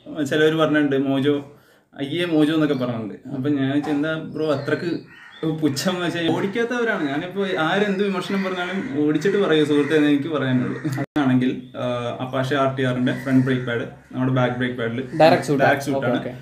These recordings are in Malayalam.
ചിലവർ പറഞ്ഞിട്ടുണ്ട് മോജോ അയ്യേ മോജോ എന്നൊക്കെ പറഞ്ഞിട്ടുണ്ട് അപ്പം ഞാൻ ചോദിച്ചു, എന്താ ബ്രോ അത്രക്ക് പുച്ഛം എന്ന് വെച്ചാൽ ഓടിക്കാത്തവരാണ് ഞാനിപ്പോൾ ആരെന്ത് വിമർശനം പറഞ്ഞാലും ഓടിച്ചിട്ട് പറയൂ സുഹൃത്തെ എന്ന് എനിക്ക് പറയാനുള്ളൂ ആണെങ്കിൽ അപ്പാഷ ആർ ടി ആറിന്റെ ഫ്രണ്ട് ബ്രേക്ക് പാഡ് നമ്മുടെ ബാക്ക് ബ്രേക്ക് പാഡിൽ Direct suit ആ? ഡയറക്ട് സൂട്ടാണ് Okay,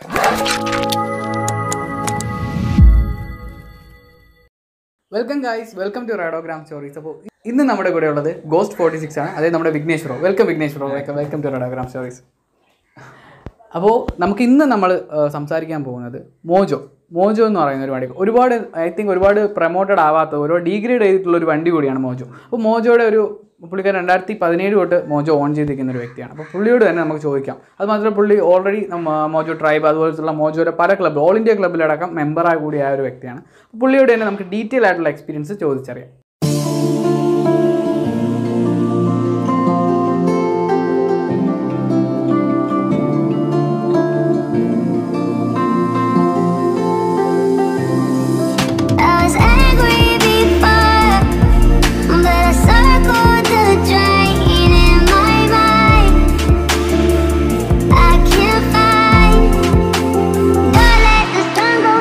welcome guys welcome to റേഡോഗ്രാം സ്റ്റോറീസ് അപ്പോൾ ഇന്ന് നമ്മുടെ കൂടെ ഉള്ളത് ഗോസ്റ്റ് ഫോർട്ടി സിക്സ് ആണ് അതായത് നമ്മുടെ Vignesh bro welcome Vignesh bro welcome welcome to റേഡോഗ്രാം സ്റ്റോറീസ് അപ്പോൾ നമുക്ക് ഇന്ന് നമ്മൾ സംസാരിക്കാൻ പോകുന്നത് മോജോ മോജോ എന്ന് പറയുന്ന ഒരു വണ്ടി ഒരുപാട് ഐ തിങ്ക് ഒരുപാട് പ്രൊമോട്ടഡ് ആവാത്ത ഒരുപാട് ഡീഗ്രേഡ് ചെയ്തിട്ടുള്ള ഒരു വണ്ടി കൂടിയാണ് മോജോ അപ്പോൾ മോജോയുടെ ഒരു പുള്ളിക്കാരൻ രണ്ടായിരത്തി പതിനേഴ് തൊട്ട് മോജോ ഓൺ ചെയ്തിരിക്കുന്ന ഒരു വ്യക്തിയാണ് അപ്പോൾ പുള്ളിയോട് തന്നെ നമുക്ക് ചോദിക്കാം അത് മാത്രമല്ല പുള്ളി ഓൾറെഡി മോജോ ട്രൈബ് അതുപോലത്തുള്ള മോജോയുടെ പല ക്ലബ്ബ് ഓൾ ഇന്ത്യ ക്ലബ്ബിലടക്കം മെമ്പറായി കൂടിയായ ഒരു വ്യക്തിയാണ് അപ്പോൾ പുള്ളിയോട് തന്നെ നമുക്ക് ഡീറ്റെയിൽ ആയിട്ടുള്ള എക്സ്പീരിയൻസ് ചോദിച്ചറിയാം I was angry before, but I circled the drain in my mind. I can't find. Don't let the sun go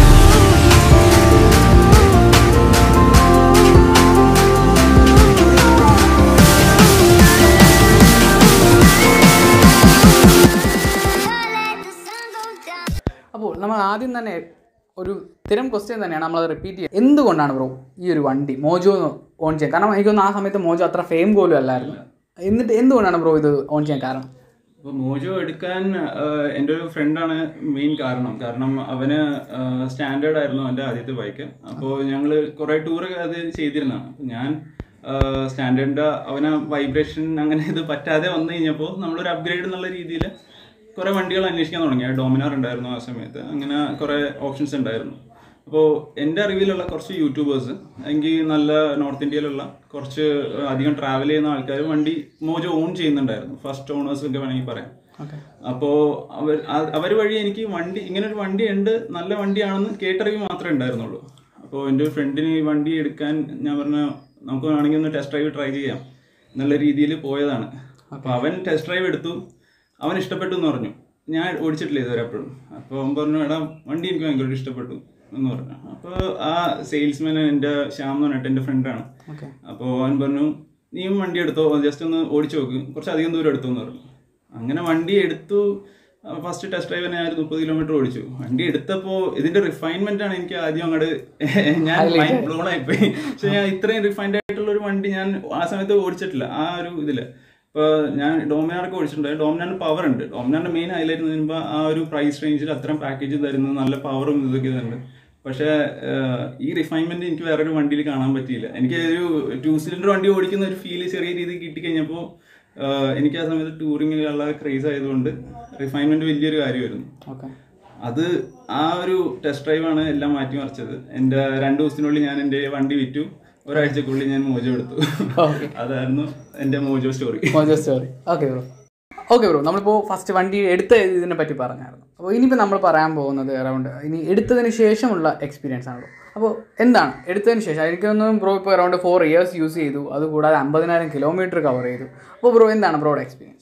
down. അപ്പോൾ നമ്മൾ ആദ്യം തന്നെ ഒരു സ്ഥിരം ക്വസ്റ്റ്യൻ തന്നെയാണ് നമ്മളത് റിപ്പീറ്റ് ചെയ്യുക എന്തുകൊണ്ടാണ് ബ്രോ ഈ ഒരു വണ്ടി മോജോ ഓൺ ചെയ്യാൻ കാരണം എനിക്കൊന്നും ആ സമയത്ത് മോജോ അത്ര ഫെയിം പോലും അല്ലായിരുന്നു എന്നിട്ട് എന്തുകൊണ്ടാണ് ബ്രോ ഇത് ഓൺ ചെയ്യാൻ കാരണം അപ്പോൾ മോജോ എടുക്കാൻ ആഹ്, എൻ്റെ ഒരു ഫ്രണ്ടാണ് മെയിൻ കാരണം കാരണം അവന് സ്റ്റാൻഡേർഡ് ആയിരുന്നു എൻ്റെ ആദ്യത്തെ ബൈക്ക് അപ്പോൾ ഞങ്ങൾ കുറേ ടൂർ അത് ചെയ്തിരുന്നതാണ് അപ്പോൾ ഞാൻ സ്റ്റാൻഡേർഡിൻ്റെ അവന് വൈബ്രേഷൻ അങ്ങനെ ഇത് പറ്റാതെ വന്നു കഴിഞ്ഞപ്പോൾ നമ്മളൊരു അപ്ഗ്രേഡ് എന്നുള്ള രീതിയിൽ കുറേ വണ്ടികൾ അന്വേഷിക്കാൻ തുടങ്ങി ഡോമിനാർ ഉണ്ടായിരുന്നു ആ സമയത്ത് അങ്ങനെ കുറേ ഓപ്ഷൻസ് ഉണ്ടായിരുന്നു അപ്പോൾ എൻ്റെ അറിവിലുള്ള കുറച്ച് യൂട്യൂബേഴ്സ് എനിക്ക് നല്ല നോർത്ത് ഇന്ത്യയിലുള്ള കുറച്ച് അധികം ട്രാവൽ ചെയ്യുന്ന ആൾക്കാർ വണ്ടി മോജോ ഓൺ ചെയ്യുന്നുണ്ടായിരുന്നു ഫസ്റ്റ് ഓണേഴ്സ് ഒക്കെ വേണമെങ്കിൽ പറയാം ഓക്കെ അപ്പോൾ അവർ അവർ വഴി എനിക്ക് വണ്ടി ഇങ്ങനെ ഒരു വണ്ടി ഉണ്ട് നല്ല വണ്ടിയാണെന്ന് കേട്ടറിവ് മാത്രമേ ഉണ്ടായിരുന്നുള്ളൂ അപ്പോൾ എൻ്റെ ഒരു ഫ്രണ്ടിന് ഈ വണ്ടി എടുക്കാൻ ഞാൻ പറഞ്ഞ നമുക്ക് വേണമെങ്കിൽ ഒന്ന് ടെസ്റ്റ് ഡ്രൈവ് ട്രൈ ചെയ്യാം എന്നുള്ള രീതിയിൽ പോയതാണ് അപ്പോൾ അവൻ ടെസ്റ്റ് ഡ്രൈവ് എടുത്തു അവൻ ഇഷ്ടപ്പെട്ടു എന്ന് പറഞ്ഞു ഞാൻ ഓടിച്ചിട്ടില്ല ഇതുവരെ എപ്പോഴും അപ്പോൾ അവൻ പറഞ്ഞു എടാ വണ്ടി എനിക്ക് ഭയങ്കര ഇഷ്ടപ്പെട്ടു എന്ന് പറഞ്ഞു അപ്പോൾ ആ സെയിൽസ്മാൻ എൻ്റെ ശ്യാം എന്ന് പറഞ്ഞിട്ട് എൻ്റെ ഫ്രണ്ടാണ് ഓക്കെ അപ്പോൾ അവൻ പറഞ്ഞു നീയും വണ്ടി എടുത്തോ ജസ്റ്റ് ഒന്ന് ഓടിച്ചു നോക്ക് കുറച്ച് അധികം ദൂരം എടുത്തു എന്ന് പറഞ്ഞു അങ്ങനെ വണ്ടി എടുത്തു ഫസ്റ്റ് ടെസ്റ്റ് ഡ്രൈവ് ഞാൻ ഒരു മുപ്പത് കിലോമീറ്റർ ഓടിച്ചു വണ്ടി എടുത്തപ്പോൾ ഇതിന്റെ റിഫൈൻമെന്റ് ആണ് എനിക്ക് ആദ്യം അങ്ങോട്ട് ഞാൻ മൈൻഡ് ബ്ലോൺ ആയിപ്പോയി പക്ഷെ ഞാൻ ഇത്രയും റിഫൈൻഡ് ആയിട്ടുള്ള ഒരു വണ്ടി ഞാൻ ആ സമയത്ത് ഓടിച്ചിട്ടില്ല ആ ഒരു ഇതില് ഇപ്പൊ ഞാൻ ഡോമിനാറൊക്കെ ഓടിച്ചിട്ടുണ്ട് ഡോമിനാറിന് പവർ ഉണ്ട് ഡോമിനാറിന്റെ മെയിൻ ഹൈലൈറ്റ് എന്ന് പറയുമ്പോൾ ആ ഒരു പ്രൈസ് റേഞ്ചിൽ അത്രയും പാക്കേജ് തരുന്നത് നല്ല പവറും ഇതൊക്കെ ഇതുണ്ട് പക്ഷേ ഏഹ്, ഈ റിഫൈൻമെന്റ് എനിക്ക് വേറൊരു വണ്ടിയിൽ കാണാൻ പറ്റിയില്ല എനിക്ക് ഒരു ടു സിലിണ്ടർ വണ്ടി ഓടിക്കുന്ന ഒരു ഫീല് ചെറിയ രീതിയിൽ കിട്ടിക്കഴിഞ്ഞപ്പോൾ ഏഹ്, എനിക്ക് ആ സമയത്ത് ടൂറിങ്ങിലുള്ള ക്രേസ് ആയതുകൊണ്ട് റിഫൈൻമെന്റ് വലിയൊരു കാര്യമായിരുന്നു ഓക്കെ അത് ആ ഒരു ടെസ്റ്റ് ഡ്രൈവാണ് എല്ലാം മാറ്റിമറിച്ചത് എൻ്റെ രണ്ട് ദിവസത്തിനുള്ളിൽ ഞാൻ എൻ്റെ വണ്ടി വിറ്റു ഒരാഴ്ചക്കുള്ളിൽ ഞാൻ മോജോ എടുത്തു ഓക്കെ അതായിരുന്നു എൻ്റെ Mojo story Mojo story okay bro okay bro നമ്മളിപ്പോൾ ഫസ്റ്റ് വണ്ടി എടുത്ത ഇതിനെ പറ്റി പറഞ്ഞായിരുന്നു അപ്പോൾ ഇനിയിപ്പോൾ നമ്മൾ പറയാൻ പോകുന്നത് അറൗണ്ട് ഇനി എടുത്തതിന് ശേഷമുള്ള എക്സ്പീരിയൻസ് ആണ് ബ്രോ അപ്പോൾ എന്താണ് എടുത്തതിന് ശേഷം എനിക്കൊന്നും ബ്രോ ഇപ്പോൾ അറൗണ്ട് ഫോർ ഇയേഴ്സ് യൂസ് ചെയ്തു അതുകൂടാതെ അമ്പതിനായിരം കിലോമീറ്റർ കവർ ചെയ്തു അപ്പോൾ ബ്രോ എന്താണ് ബ്രോയുടെ എക്സ്പീരിയൻസ്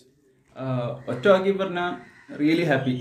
ഒറ്റ വാക്കി പറഞ്ഞാൽ റിയലി ഹാപ്പി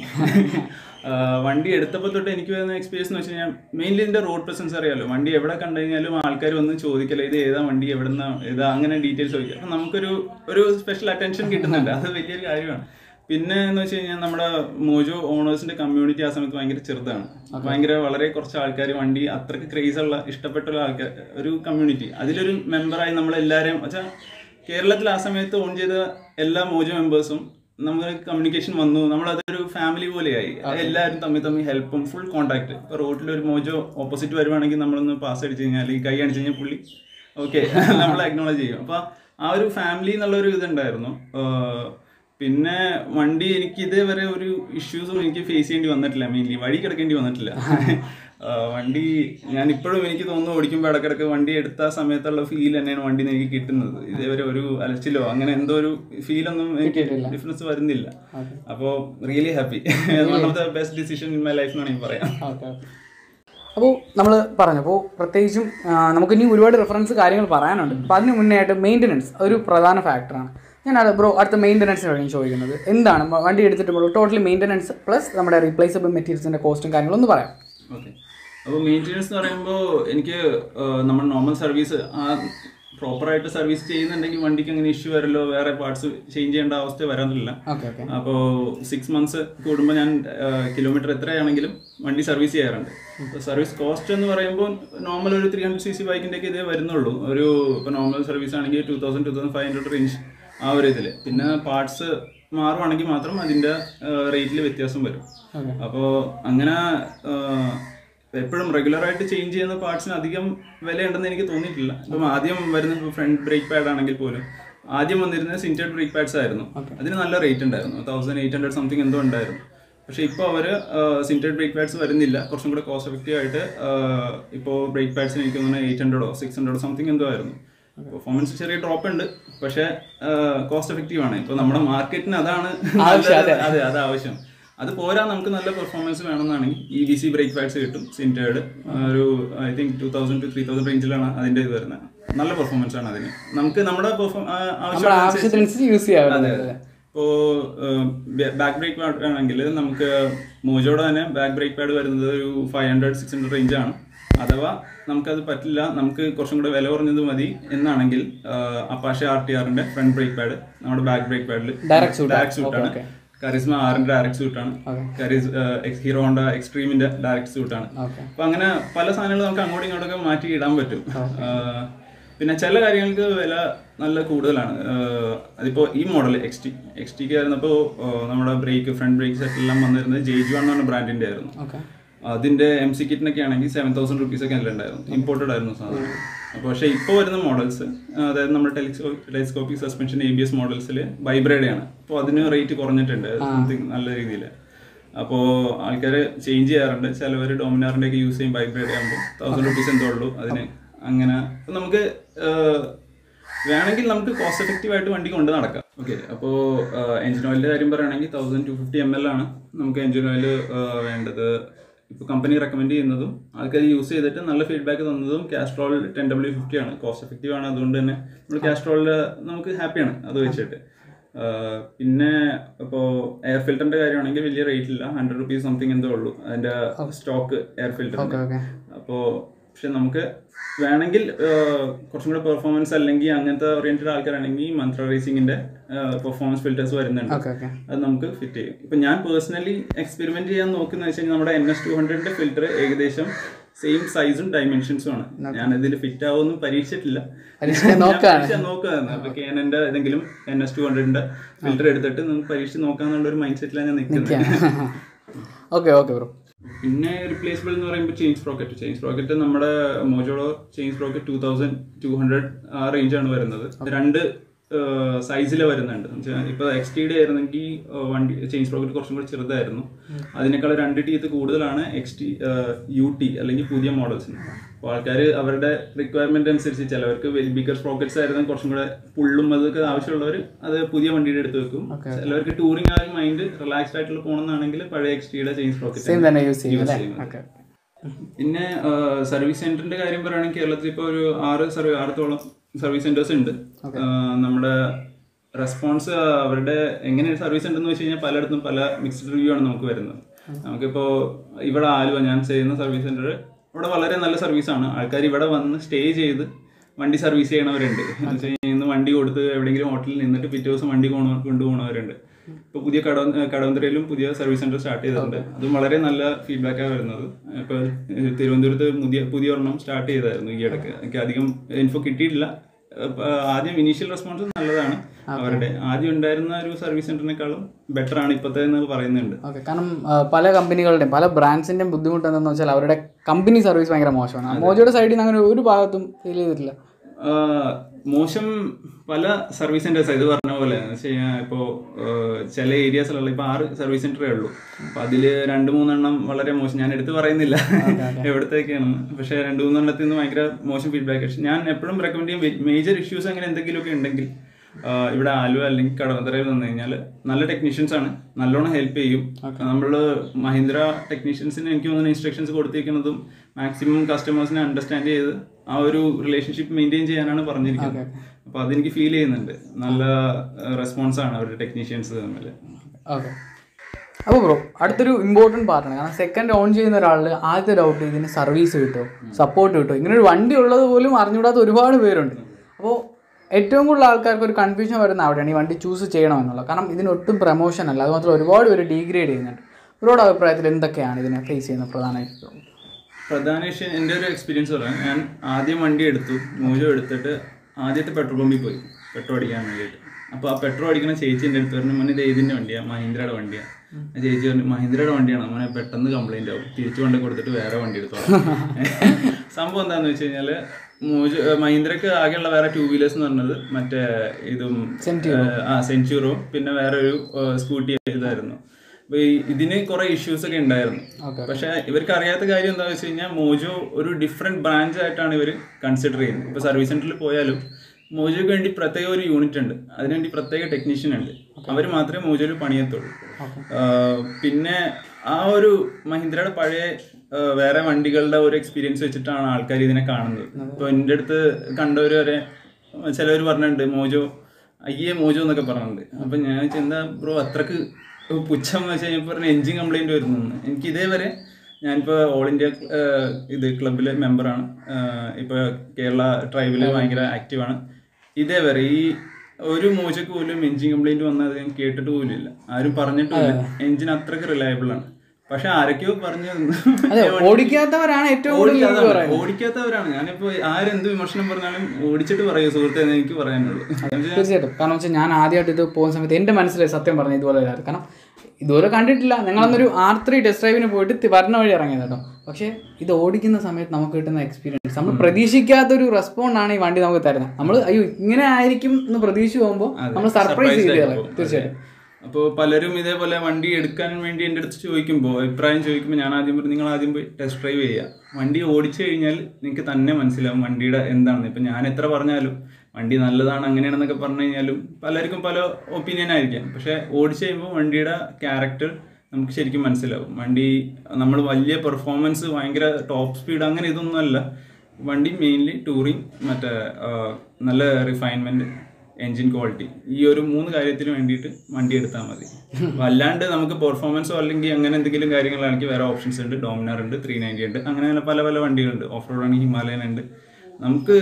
വണ്ടി എടുത്തപ്പോൾ തൊട്ട് എനിക്ക് വരുന്ന എക്സ്പീരിയൻസ് എന്ന് വെച്ച് കഴിഞ്ഞാൽ മെയിൻലി ഇതിന്റെ റോഡ് പ്രസൻസ് അറിയാലോ വണ്ടി എവിടെ കണ്ടു കഴിഞ്ഞാലും ആൾക്കാർ വന്ന് ചോദിക്കല ഇത് ഏതാ വണ്ടി എവിടുന്ന ഏതാ അങ്ങനെ ഡീറ്റെയിൽസ് ചോദിക്കുക അപ്പം നമുക്കൊരു ഒരു സ്പെഷ്യൽ അറ്റൻഷൻ കിട്ടുന്നുണ്ട് അത് വലിയൊരു കാര്യമാണ് പിന്നെ എന്ന് വെച്ച് കഴിഞ്ഞാൽ നമ്മുടെ മോജോ ഓണേഴ്സിന്റെ കമ്മ്യൂണിറ്റി ആ സമയത്ത് ഭയങ്കര ചെറുതാണ് ഭയങ്കര വളരെ കുറച്ച് ആൾക്കാർ വണ്ടി അത്രക്ക് ക്രേസ് ഉള്ള ഇഷ്ടപ്പെട്ടുള്ള ആൾക്കാർ ഒരു കമ്മ്യൂണിറ്റി അതിലൊരു മെമ്പറായി നമ്മളെല്ലാവരെയും വെച്ചാൽ കേരളത്തിൽ ആ സമയത്ത് ഓൺ ചെയ്ത എല്ലാ മോജോ മെമ്പേഴ്സും നമ്മൾ കമ്മ്യൂണിക്കേഷൻ വന്നു നമ്മൾ അതൊരു ഫാമിലി പോലെയായി എല്ലാവരും തമ്മിൽ തമ്മിൽ ഹെൽപ്പും ഫുൾ കോൺടാക്ട് ഇപ്പൊ റോഡിൽ ഒരു മോജോ ഓപ്പോസിറ്റ് വരുവാണെങ്കിൽ നമ്മളൊന്ന് പാസ് അടിച്ച് കഴിഞ്ഞാൽ അല്ലെങ്കിൽ കൈ അടിച്ച് കഴിഞ്ഞാൽ പുള്ളി ഓക്കെ നമ്മൾ അക്നോളജ് ചെയ്യും അപ്പൊ ആ ഒരു ഫാമിലി എന്നുള്ള ഒരു ഇതുണ്ടായിരുന്നു ആഹ് പിന്നെ വണ്ടി എനിക്ക് ഇതേവരെ ഒരു ഇഷ്യൂസും എനിക്ക് ഫേസ് ചെയ്യേണ്ടി വന്നിട്ടില്ല മെയിൻലി വഴി കിടക്കേണ്ടി വന്നിട്ടില്ല ആഹ് വണ്ടി ഞാൻ ഇപ്പോഴും എനിക്ക് തോന്നുന്നു ഓടിക്കുമ്പോൾ ഇടക്കിടക്ക് വണ്ടി എടുത്ത ആ സമയത്തുള്ള ഫീൽ തന്നെയാണ് വണ്ടി എനിക്ക് കിട്ടുന്നത് ഇതേവരെ ഒരു അലച്ചിലോ അങ്ങനെ എന്തോ ഒരു ഫീലൊന്നും എനിക്ക് കിട്ടിയിട്ടില്ല. ഡിഫറൻസ് വരുന്നില്ല ഓക്കെ അപ്പോൾ really happy one of the best decision in my life എന്ന് വേണമെങ്കിൽ പറയാം ഓക്കെ അപ്പോൾ നമ്മൾ പറഞ്ഞു അപ്പോൾ പ്രത്യേകിച്ചും ആ, നമുക്ക് ഇനി ഒരുപാട് റെഫറൻസ് കാര്യങ്ങൾ പറയാനുണ്ട് അപ്പോൾ അതിന് മുന്നേ ആയിട്ട് മെയിൻ്റനൻസ് അതൊരു പ്രധാന ഫാക്ടറാണ് ഞാൻ ബ്രോ അടുത്ത മെയിൻ്റനൻസിനാണ് ഞാൻ ചോദിക്കുന്നത് എന്താണ് മ- വണ്ടി എടുത്തിട്ട് ടോട്ടലി മെയിൻ്റനൻസ് പ്ലസ് നമ്മുടെ റീപ്ലേസബിൾ മെറ്റീരിയൽസിൻ്റെ കോസ്റ്റും കാര്യങ്ങളും ഒന്ന് പറയാം ഓക്കെ അപ്പോൾ മെയിൻ്റെനൻസ് എന്ന് പറയുമ്പോൾ എനിക്ക് ആ, നമ്മൾ നോർമൽ സർവീസ് ആ പ്രോപ്പറായിട്ട് സർവീസ് ചെയ്യുന്നുണ്ടെങ്കിൽ വണ്ടിക്ക് അങ്ങനെ ഇഷ്യൂ വരല്ലോ വേറെ പാർട്സ് ചേഞ്ച് ചെയ്യേണ്ട അവസ്ഥ വരാറില്ല ഓക്കെ ഓക്കെ അപ്പോൾ സിക്സ് മന്ത്സ് കൂടുമ്പോൾ ഞാൻ കിലോമീറ്റർ എത്രയാണെങ്കിലും വണ്ടി സർവീസ് ചെയ്യാറുണ്ട് സർവീസ് കോസ്റ്റ് എന്ന് പറയുമ്പോൾ നോർമൽ ഒരു ത്രീ ഹൺഡ്രഡ് സി സി ബൈക്കിൻ്റെ ഒക്കെ ഇതേ വരുന്നുള്ളൂ ഒരു ഇപ്പോൾ നോർമൽ സർവീസ് ആണെങ്കിൽ two thousand two thousand five hundred range ആ ഒരു ഇതിൽ പിന്നെ പാർട്സ് മാറുവാണെങ്കിൽ മാത്രം അതിൻ്റെ റേറ്റിൽ വ്യത്യാസം വരും അപ്പോൾ അങ്ങനെ എപ്പോഴും റെഗുലറായിട്ട് ചേഞ്ച് ചെയ്യുന്ന പാർട്സിന് അധികം വിലയുണ്ടെന്ന് എനിക്ക് തോന്നിയിട്ടില്ല ഇപ്പം ആദ്യം വരുന്ന ഫ്രണ്ട് ബ്രേക്ക് പാഡ് ആണെങ്കിൽ പോലും ആദ്യം വന്നിരുന്നത് സിൻറ്റഡ് ബ്രേക്ക് പാഡ്സ് ആയിരുന്നു അതിന് നല്ല റേറ്റ് ഉണ്ടായിരുന്നു തൗസൻഡ് എയ്റ്റ് ഹൺഡ്രഡ് സംതിങ് എന്തോ ഉണ്ടായിരുന്നു പക്ഷേ ഇപ്പോൾ അവർ സിൻറ്റഡ് ബ്രേക്ക് പാഡ്സ് വരുന്നില്ല കുറച്ചും കൂടെ കോസ്റ്റ് എഫക്റ്റീവ് ആയിട്ട് ഇപ്പോൾ ബ്രേക്ക് പാഡ്സിന് എനിക്ക് തോന്നുന്നത് എയ്റ്റ് ഹൺഡ്രഡോ സിക്സ് ഹൺഡ്രഡോ സംതിങ് എന്തോ ആയിരുന്നു പെർഫോമൻസ് ചെറിയ ഡ്രോപ്പ് ഉണ്ട് പക്ഷേ കോസ്റ്റ് എഫക്റ്റീവ് ആണ് ഇപ്പോൾ നമ്മുടെ മാർക്കറ്റിന് അതാണ് നല്ലത്. അതെ അത് ആവശ്യം അത് പോരാ നമുക്ക് നല്ല പെർഫോമൻസ് വേണമെന്നാണെങ്കിൽ E B C brake pads കിട്ടും സിൻറ്റേഡ് ഒരു I think two thousand two three thousand റേഞ്ചിലാണ് അതിൻ്റെ ഇത് വരുന്നത് നല്ല പെർഫോമൻസ് ആണ് അതിന് നമുക്ക് നമ്മുടെ പെർഫോം നമ്മുടെ ആവശ്യത്തിനനുസരിച്ച് യൂസ് ചെയ്യാം അതെ അതെ ഇപ്പോൾ ബാക്ക് ബ്രേക്ക് പാഡ് ആണെങ്കിൽ നമുക്ക് മോജോടെ തന്നെ ബാക്ക് ബ്രേക്ക് പാഡ് വരുന്നത് ഒരു five hundred six hundred range ആണ് അഥവാ നമുക്കത് പറ്റില്ല നമുക്ക് കുറച്ചും കൂടെ വില കുറഞ്ഞത് മതി എന്നാണെങ്കിൽ അപ്പാഷ ആർ ടി ആറിന്റെ ഫ്രണ്ട് ബ്രേക്ക് പാഡ് നമ്മുടെ ബാക്ക് ബ്രേക്ക് പാഡിൽ Direct suit ആ? ഡയറക്ട് സൂട്ട് ആണ് okay. കരിസ്മ ആറിന്റെ ഡയറക്ട് സൂട്ട് ആണ് കരീസ് ഹീറോ ഹോണ്ട എക്സ്ട്രീമിന്റെ ഡയറക്ട് സൂട്ട് ആണ് ഓക്കെ അപ്പൊ അങ്ങനെ പല സാധനങ്ങൾ നമുക്ക് അങ്ങോട്ടും ഇങ്ങോട്ടൊക്കെ മാറ്റി ഇടാൻ പറ്റും ആ, പിന്നെ ചില കാര്യങ്ങൾക്ക് വില നല്ല കൂടുതലാണ് ആ, അതിപ്പോ ഈ മോഡൽ എക്സ് ടി എക്സ് ടിക്ക് ആയിരുന്നപ്പോൾ നമ്മുടെ ബ്രേക്ക് ഫ്രണ്ട് ബ്രേക്ക് സെറ്റ് എല്ലാം വന്നിരുന്നത് ജെയ്ജു എന്ന് പറഞ്ഞ ബ്രാൻഡിന്റെ ആയിരുന്നു ഓക്കെ അതിന്റെ എം സി കിറ്റിനൊക്കെ ആണെങ്കിൽ സെവൻ തൗസൻഡ് റുപ്പീസ് ഒക്കെ ഉണ്ടായിരുന്നു ഇമ്പോർട്ടഡ് ആയിരുന്നു സാധനം അപ്പോൾ പക്ഷേ ഇപ്പോൾ വരുന്ന മോഡൽസ് അതായത് നമ്മുടെ ടെലിസ്കോ telescopic suspension A B S മോഡൽസിൽ വൈബ്രേഡ് ആണ് അപ്പോൾ അതിന് റേറ്റ് കുറഞ്ഞിട്ടുണ്ട് സംതിങ് നല്ല രീതിയിൽ അപ്പോൾ ആൾക്കാർ ചേഞ്ച് ചെയ്യാറുണ്ട് ചിലവർ ഡോമിനാറിൻ്റെ ഒക്കെ യൂസ് ചെയ്യും വൈബ്രേഡ് ആകുമ്പോൾ തൗസൻഡ് റുപ്പീസ് എന്തോ ഉള്ളൂ അതിന് അങ്ങനെ അപ്പോൾ നമുക്ക് ആഹ്, വേണമെങ്കിൽ നമുക്ക് കോസ്റ്റ് എഫക്റ്റീവ് ആയിട്ട് വണ്ടി കൊണ്ട് നടക്കാം ഓക്കെ അപ്പോൾ എഞ്ചിൻ ഓയിലിൻ്റെ കാര്യം പറയുകയാണെങ്കിൽ thousand two fifty M L ആണ് നമുക്ക് എഞ്ചിൻ ഓയിൽ വേണ്ടത് ഇപ്പോൾ കമ്പനി റെക്കമെൻഡ് ചെയ്യുന്നതും ആൾക്കാർ യൂസ് ചെയ്തിട്ട് നല്ല ഫീഡ്ബാക്ക് തന്നതും കാസ്ട്രോൾ ടെൻ ഡബ്ല്യു ഫിഫ്റ്റി ആണ് കോസ്റ്റ് എഫക്റ്റീവ് ആണ് അതുകൊണ്ട് തന്നെ നമ്മൾ കാസ്ട്രോളിൽ നമുക്ക് ഹാപ്പിയാണ് അത് വെച്ചിട്ട് ആഹ് പിന്നെ ഇപ്പോൾ എയർ ഫിൽറ്ററിന്റെ കാര്യമാണെങ്കിൽ വലിയ റേറ്റ് ഇല്ല ഹൺഡ്രഡ് റുപ്പീസ് സംതിങ് എന്തോ ഉള്ളൂ അതിന്റെ stock air filter okay okay അപ്പോൾ പക്ഷെ നമുക്ക് വേണമെങ്കിൽ ആഹ് കുറച്ചും കൂടെ പെർഫോമൻസ് അല്ലെങ്കിൽ അങ്ങനത്തെ ഓറിയന്റഡ് ആൾക്കാരാണെങ്കിൽ മന്ത്ര റേസിംഗിന്റെ പെർഫോമൻസ് ഫിൽറ്റേഴ്സ് വരുന്നുണ്ട് ഓക്കെ ഓക്കെ അത് നമുക്ക് ഫിറ്റ് ചെയ്യും ഇപ്പൊ ഞാൻ പേഴ്സണലി എക്സ്പെരിമെന്റ് ചെയ്യാൻ നോക്കുന്ന വെച്ച് കഴിഞ്ഞാൽ നമ്മുടെ എൻ എസ് ടു ഹൺഡ്രഡിന്റെ ഫിൽറ്റർ ഏകദേശം സെയിം സൈസും ഡയമെൻഷൻസും ആണ് ഞാൻ ഇതിൽ ഫിറ്റ് ആവുമെന്ന് പരീക്ഷിച്ചിട്ടില്ല പരീക്ഷിക്കാൻ ഞാൻ നോക്കാണ്. പരീക്ഷിക്കാൻ നോക്കുകയാണ് അപ്പൊ കേനന്റെ ഏതെങ്കിലും എൻ എസ് ടു ഹൺഡ്രഡിന്റെ ഫിൽറ്റർ എടുത്തിട്ട് നമുക്ക് പരീക്ഷിച്ച് നോക്കാന്നുള്ള ഒരു മൈൻഡ് സെറ്റിലാണ് ഞാൻ നിൽക്കുന്നത് ഓക്കെ ഓക്കെ ബ്രോ പിന്നെ റിപ്ലേസബിൾ എന്ന് പറയുമ്പോൾ ചെയിൻ സ്പ്രോക്കറ്റ് ചെയിൻ സ്പ്രോക്കറ്റ് നമ്മുടെ മോജോളോ chain sprocket two thousand two hundred ആ റേഞ്ചാണ് വരുന്നത് രണ്ട് സൈസിൽ വരുന്നുണ്ട് എന്നുവെച്ചാൽ ഇപ്പോൾ എക്സ് ടി ഡി ആയിരുന്നെങ്കിൽ ആ, വണ്ടി ചെയിൻ സ്പ്രോക്കറ്റ് കുറച്ചും കൂടി ചെറുതായിരുന്നു അതിനേക്കാൾ രണ്ട് ടീത്ത് കൂടുതലാണ് എക്സ് ടി യു ടി അല്ലെങ്കിൽ പുതിയ മോഡൽസിന് അപ്പോൾ ആൾക്കാർ അവരുടെ റിക്വയർമെന്റ് അനുസരിച്ച് ചിലവർക്ക് ബിഗർ സ്പ്രോക്കറ്റ്സ് ആയിരുന്നു കുറച്ചും കൂടെ പുള്ളും അതൊക്കെ ആവശ്യമുള്ളവർ അത് പുതിയ വണ്ടിയുടെ എടുത്ത് വെക്കും ചിലവർക്ക് ടൂറിംഗ് ആ മൈൻഡ് റിലാക്സ്ഡ് ആയിട്ടുള്ള പോകണമെന്നാണെങ്കിൽ പഴയ എക്സ് ടിയുടെ ചെയിൻ സ്പ്രോക്കറ്റ് സെയിം തന്നെ യൂസ് ചെയ്യും യൂസ് അല്ലേ ചെയ്യുന്നത്. ഓക്കെ പിന്നെ സർവീസ് സെന്ററിന്റെ കാര്യം പറയുകയാണെങ്കിൽ കേരളത്തിൽ ഇപ്പോൾ ഒരു ആറ് സർവീസ് ആറത്തോളം സർവീസ് സെന്റേഴ്സ് ഉണ്ട് ആ, നമ്മുടെ റെസ്പോൺസ് അവരുടെ എങ്ങനെ സർവീസ് ഉണ്ടെന്ന് വെച്ച് കഴിഞ്ഞാൽ പലയിടത്തും പല മിക്സ്ഡ് റിവ്യൂ ആണ് നമുക്ക് വരുന്നത് നമുക്കിപ്പോൾ ഇവിടെ ആലുവ ഞാൻ ചെയ്യുന്ന സർവീസ് സെന്റർ ഇവിടെ വളരെ നല്ല സർവീസാണ് ആൾക്കാർ ഇവിടെ വന്ന് സ്റ്റേ ചെയ്ത് വണ്ടി സർവീസ് ചെയ്യണവരുണ്ട് എന്ന് വെച്ച് കഴിഞ്ഞാൽ ഇന്ന് വണ്ടി കൊടുത്ത് എവിടെയെങ്കിലും ഹോട്ടലിൽ നിന്നിട്ട് പിറ്റേ ദിവസം വണ്ടി കൊണ്ടു കൊണ്ടുപോകണവരുണ്ട് ഇപ്പൊ പുതിയ കടവ കടവന്തരയിലും പുതിയ സർവീസ് സെന്റർ സ്റ്റാർട്ട് ചെയ്തിട്ടുണ്ട് അതും വളരെ നല്ല ഫീഡ്ബാക്കാണ് വരുന്നത് ഇപ്പൊ ഏഹ്, തിരുവനന്തപുരത്ത് പുതിയ പുതിയ ഒരെണ്ണം സ്റ്റാർട്ട് ചെയ്തായിരുന്നു ഈ ഇടയ്ക്ക് എനിക്ക് അധികം ഇൻഫോ കിട്ടിയിട്ടില്ല അപ്പൊ ആദ്യം ഇനീഷ്യൽ റെസ്പോൺസ് നല്ലതാണ് അവരുടെ ആദ്യം ഉണ്ടായിരുന്ന ഒരു സർവീസ് സെന്ററിനേക്കാളും ബെറ്റർ ആണ് ഇപ്പോഴത്തെ എന്ന് പറയുന്നുണ്ട് ഓക്കെ കാരണം ആ, പല കമ്പനികളുടെയും പല ബ്രാൻഡ്സിന്റെയും ബുദ്ധിമുട്ട് എന്താണെന്ന് വെച്ചാൽ അവരുടെ കമ്പനി സർവീസ് ഭയങ്കര മോശമാണ് മോജോയുടെ സൈഡിൽ നിന്ന് അങ്ങനെ ഒരു ഭാഗത്തും ഫീൽ ചെയ്തിട്ടില്ല ആഹ് മോശം പല സർവീസ് സെന്റേഴ്സ് ഇത് പറഞ്ഞ പോലെ എന്ന് വെച്ച് കഴിഞ്ഞാൽ ഇപ്പോൾ ചില ഏരിയാസിലുള്ള ഇപ്പോൾ ആറ് സർവീസ് സെന്ററേ ഉള്ളൂ അപ്പം അതിൽ രണ്ട് മൂന്നെണ്ണം വളരെ മോശം ഞാൻ എടുത്ത് പറയുന്നില്ല എവിടത്തേക്കാണ് പക്ഷേ രണ്ട് മൂന്നെണ്ണത്തിൽ നിന്ന് ഭയങ്കര മോശം ഫീഡ്ബാക്ക് ഞാൻ എപ്പോഴും റെക്കമെൻഡ് ചെയ്യും മേജർ ഇഷ്യൂസ് അങ്ങനെ എന്തെങ്കിലുമൊക്കെ ഉണ്ടെങ്കിൽ ആഹ് ഇവിടെ ആലുവ അല്ലെങ്കിൽ കടവന്തറയിൽ വന്നു കഴിഞ്ഞാൽ നല്ല ടെക്നീഷ്യൻസ് ആണ് നല്ലോണം ഹെൽപ്പ് ചെയ്യും നമ്മൾ മഹീന്ദ്ര ടെക്നീഷ്യൻസിന് എനിക്ക് തോന്നുന്ന ഇൻസ്ട്രക്ഷൻസ് കൊടുത്തിരിക്കുന്നതും മാക്സിമം കസ്റ്റമേഴ്സിനെ അണ്ടർസ്റ്റാൻഡ് ചെയ്ത് ആ ഒരു റിലേഷൻഷിപ്പ് മെയിൻറ്റെയിൻ ചെയ്യാനാണ് പറഞ്ഞിരിക്കുന്നത് അപ്പോൾ അതെനിക്ക് ഫീൽ ചെയ്യുന്നുണ്ട് നല്ല റെസ്പോൺസ് ആണ് അവരുടെ ടെക്നീഷ്യൻസ് തമ്മിൽ ഓക്കെ അപ്പോൾ ബ്രോ അടുത്തൊരു ഇമ്പോർട്ടൻറ്റ് പാർട്ടാണ് കാരണം സെക്കൻഡ് ഓൺ ചെയ്യുന്ന ഒരാളിൽ ആദ്യത്തെ ഡൗട്ട് ഇതിന് സർവീസ് കിട്ടുമോ സപ്പോർട്ട് കിട്ടുമോ ഇങ്ങനെ ഒരു വണ്ടി ഉള്ളത് പോലും അറിഞ്ഞുകൂടാത്ത ഒരുപാട് പേരുണ്ട് അപ്പോൾ ഏറ്റവും കൂടുതൽ ആൾക്കാർക്ക് ഒരു കൺഫ്യൂഷൻ വരുന്ന അവിടെയാണ് ഈ വണ്ടി ചൂസ് ചെയ്യണമെന്നുള്ളത് കാരണം ഇതിന് ഒട്ടും പ്രൊമോഷൻ അല്ല അതുമാത്രം ഒരുപാട് പേര് ഡീഗ്രേഡ് ചെയ്യുന്നുണ്ട് ഇവരോട് അഭിപ്രായത്തിൽ എന്തൊക്കെയാണ് ഇതിനെ ഫേസ് ചെയ്യുന്ന പ്രധാനമായിട്ട് പ്രധാന വിഷയം എൻ്റെ ഒരു എക്സ്പീരിയൻസ് പറയാം ഞാൻ ആദ്യം വണ്ടി എടുത്തു മൂജോ എടുത്തിട്ട് ആദ്യത്തെ പെട്രോൾ പമ്പിൽ പോയി പെട്രോൾ അടിക്കാൻ വേണ്ടിയിട്ട് അപ്പോൾ ആ പെട്രോൾ അടിക്കുന്ന ചേച്ചി എൻ്റെ അടുത്ത് പറഞ്ഞു മോനെ ഇത് ഏതിൻ്റെ വണ്ടിയാണ് മഹീന്ദ്രയുടെ വണ്ടിയാണ് ആ ചേച്ചി പറഞ്ഞു മഹീന്ദ്രയുടെ വണ്ടിയാണ് മോനെ പെട്ടെന്ന് കംപ്ലൈൻ്റ് ആവും തിരിച്ചു കൊണ്ട് കൊടുത്തിട്ട് വേറെ വണ്ടി എടുത്തോളാം സംഭവം എന്താണെന്ന് വെച്ച് കഴിഞ്ഞാൽ മൂജോ മഹീന്ദ്രക്ക് ആകെയുള്ള വേറെ ടൂ വീലേഴ്സ് എന്ന് പറഞ്ഞത് മറ്റേ ഇതും ഏഹ്, ആ സെഞ്ചുറോ പിന്നെ വേറെ ഒരു സ്കൂട്ടി ഇതായിരുന്നു അപ്പൊ ഈ ഇതിന് കുറെ ഇഷ്യൂസ് ഒക്കെ ഉണ്ടായിരുന്നു പക്ഷെ ഇവർക്ക് അറിയാത്ത കാര്യം എന്താണെന്ന് വെച്ച് കഴിഞ്ഞാൽ മോജോ ഒരു ഡിഫറെന്റ് ബ്രാഞ്ച് ആയിട്ടാണ് ഇവർ കൺസിഡർ ചെയ്യുന്നത് ഇപ്പൊ സർവീസ് സെന്ററിൽ പോയാലും മോജോയ്ക്ക് വേണ്ടി പ്രത്യേക ഒരു യൂണിറ്റ് ഉണ്ട് അതിനുവേണ്ടി പ്രത്യേക ടെക്നീഷ്യൻ ഉണ്ട് അവർ മാത്രമേ മോജോയിൽ പണിയത്തുള്ളൂ ആഹ് പിന്നെ ആ ഒരു മഹീന്ദ്രയുടെ പഴയ ആഹ് വേറെ വണ്ടികളുടെ ഒരു എക്സ്പീരിയൻസ് വെച്ചിട്ടാണ് ആൾക്കാർ ഇതിനെ കാണുന്നത് ഇപ്പൊ എൻ്റെ അടുത്ത് കണ്ടവർ വരെ ചിലവർ പറഞ്ഞിട്ടുണ്ട് മോജോ അയ്യേ മോജോ എന്നൊക്കെ പറഞ്ഞിട്ടുണ്ട് അപ്പൊ ഞാൻ വെച്ചാ എന്താ ബ്രോ അത്രക്ക് പുച്ഛം എന്ന് വെച്ച് കഴിഞ്ഞപ്പോൾ പറഞ്ഞ എഞ്ചിൻ കംപ്ലൈന്റ് വരുന്നു എന്ന്. എനിക്ക് ഇതേവരെ ഞാനിപ്പോൾ ഓൾ ഇന്ത്യ ആഹ് ഇത് ക്ലബിലെ മെമ്പറാണ് ഇപ്പോൾ കേരള ട്രൈബിൽ ഭയങ്കര ആക്റ്റീവാണ് ഇതേവരെ ഈ ഒരു മോശക്ക് പോലും എഞ്ചിൻ കംപ്ലൈന്റ് വന്നത് ഞാൻ കേട്ടിട്ട് പോലും ഇല്ല ആരും പറഞ്ഞിട്ടില്ല എഞ്ചിൻ അത്രക്ക് റിലയബിൾ ആണ് പക്ഷെ ആരൊക്കെയോ പറഞ്ഞു തന്നു. അതെ ഓടിക്കാത്തവരാണ് ഏറ്റവും കൂടുതൽ ഓടിക്കാത്തതാണ്. ഇത് പറയുന്നത് ഓടിക്കാത്തവരാണ് ഞാനിപ്പോ ആരെന്ത് വിമർശനം പറഞ്ഞാലും ഓടിച്ചിട്ട് പറയൂ സുഹൃത്തെ എന്ന് എനിക്ക് പറയാനുള്ളൂ തീർച്ചയായിട്ടും കാരണം വെച്ചാൽ ഞാൻ ആദ്യമായിട്ട് ഇത് പോകുന്ന സമയത്ത് എൻ്റെ മനസ്സിൽ സത്യം പറഞ്ഞ ഇതുപോലെ വരാറ് കാരണം ഇതുപോലെ കണ്ടിട്ടില്ല ഞങ്ങളന്നൊരു ആർ ത്രീ ടെസ്റ്റ് ഡ്രൈവിന് പോയിട്ട് തി- വരണ വഴി ഇറങ്ങിയത് കേട്ടോ പക്ഷേ ഇത് ഓടിക്കുന്ന സമയത്ത് നമുക്ക് കിട്ടുന്ന എക്സ്പീരിയൻസ് നമ്മൾ പ്രതീക്ഷിക്കാത്തൊരു റെസ്പോണ്ട് ആണ് ഈ വണ്ടി നമുക്ക് തരുന്നത് നമ്മൾ അയ്യോ ഇങ്ങനെ ആയിരിക്കും എന്ന് പ്രതീക്ഷ പോകുമ്പോൾ നമ്മൾ സർപ്രൈസ് ചെയ്ത് കളയും തീർച്ചയായിട്ടും അപ്പോൾ പലരും ഇതേപോലെ വണ്ടി എടുക്കാൻ വേണ്ടി എൻ്റെ അടുത്ത് ചോദിക്കുമ്പോൾ അഭിപ്രായം ചോദിക്കുമ്പോൾ ഞാൻ ആദ്യം പറയും നിങ്ങൾ ആദ്യം പോയി ടെസ്റ്റ് ഡ്രൈവ് ചെയ്യുക വണ്ടി ഓടിച്ചു കഴിഞ്ഞാൽ നിങ്ങൾക്ക് തന്നെ മനസ്സിലാവും വണ്ടിയുടെ എന്താണെന്ന് ഇപ്പം ഞാൻ എത്ര പറഞ്ഞാലും വണ്ടി നല്ലതാണ് അങ്ങനെയാണെന്നൊക്കെ പറഞ്ഞു കഴിഞ്ഞാലും പലർക്കും പല ഒപ്പീനിയൻ ആയിരിക്കാം പക്ഷേ ഓടിച്ചു കഴിയുമ്പോൾ വണ്ടിയുടെ ക്യാരക്ടർ നമുക്ക് ശരിക്കും മനസ്സിലാവും വണ്ടി നമ്മൾ വലിയ പെർഫോമൻസ് ഭയങ്കര ടോപ്പ് സ്പീഡ് അങ്ങനെ ഇതൊന്നുമല്ല വണ്ടി മെയിൻലി ടൂറിങ് മറ്റേ ആ, നല്ല റിഫൈൻമെന്റ് എൻജിൻ ക്വാളിറ്റി ഈ ഒരു മൂന്ന് കാര്യത്തിന് വേണ്ടിയിട്ട് വണ്ടി എടുത്താൽ മതി അല്ലാണ്ട് നമുക്ക് പെർഫോമൻസോ അല്ലെങ്കിൽ അങ്ങനെ എന്തെങ്കിലും കാര്യങ്ങളാണെങ്കിൽ വേറെ ഓപ്ഷൻസ് ഉണ്ട് ഡോമിനാർ ഉണ്ട് ത്രീ നയൻറ്റി ഉണ്ട് അങ്ങനെ അങ്ങനെ പല പല വണ്ടികളുണ്ട് ഓഫ് റോഡ് ആണെങ്കിൽ ഹിമാലയൻ ഉണ്ട് നമുക്ക്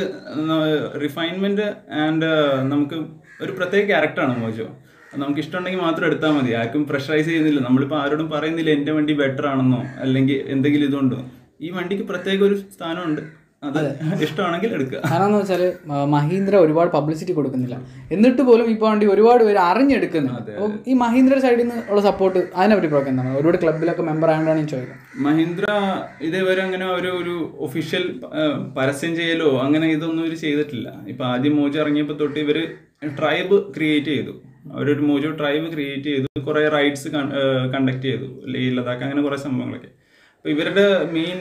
റിഫൈൻമെന്റ് ആൻഡ് നമുക്ക് ഒരു പ്രത്യേക ക്യാരക്ടറാണ് മോജോ അത് നമുക്ക് ഇഷ്ടമുണ്ടെങ്കിൽ മാത്രം എടുത്താൽ മതി ആർക്കും പ്രഷറൈസ് ചെയ്യുന്നില്ല നമ്മളിപ്പോൾ ആരോടും പറയുന്നില്ല എൻ്റെ വണ്ടി ബെറ്റർ ആണെന്നോ അല്ലെങ്കിൽ എന്തെങ്കിലും ഇതുണ്ടോ ഈ വണ്ടിക്ക് പ്രത്യേക ഒരു സ്ഥാനമുണ്ട് അത് ഇഷ്ടമാണെങ്കിൽ എടുക്കുക കാരണം എന്ന് വെച്ചാൽ മഹീന്ദ്ര ഒരുപാട് പബ്ലിസിറ്റി കൊടുക്കുന്നില്ല എന്നിട്ട് പോലും ഇപ്പോൾ വണ്ടി ഒരുപാട് പേര് അറിഞ്ഞെടുക്കുന്നുണ്ട് അപ്പോൾ ഈ മഹീന്ദ്രയുടെ സൈഡിൽ നിന്ന് ഉള്ള സപ്പോർട്ട് അതിനെ പറ്റി ഇപ്പോൾ എന്താണ് ഒരുപാട് ക്ലബിലൊക്കെ മെമ്പർ ആയതുകൊണ്ടാണ് ഞാൻ ചോദിക്കുന്നത് മഹീന്ദ്ര ഇതേവരെ അങ്ങനെ ഒരു ഒരു ഒഫീഷ്യൽ പരസ്യം ചെയ്യലോ അങ്ങനെ ഇതൊന്നും ഇവർ ചെയ്തിട്ടില്ല ഇപ്പൊ ആദ്യം മോജോ ഇറങ്ങിയപ്പോൾ തൊട്ട് ഇവര് ട്രൈബ് ക്രിയേറ്റ് ചെയ്തു അവരൊരു മോജോ ട്രൈബ് ക്രിയേറ്റ് ചെയ്തു കുറെ റൈഡ്സ് കണ്ടക്ട് ചെയ്തു ലേ ലഡാക്ക് അങ്ങനെ കുറെ സംഭവങ്ങളൊക്കെ അപ്പൊ ഇവരുടെ മെയിൻ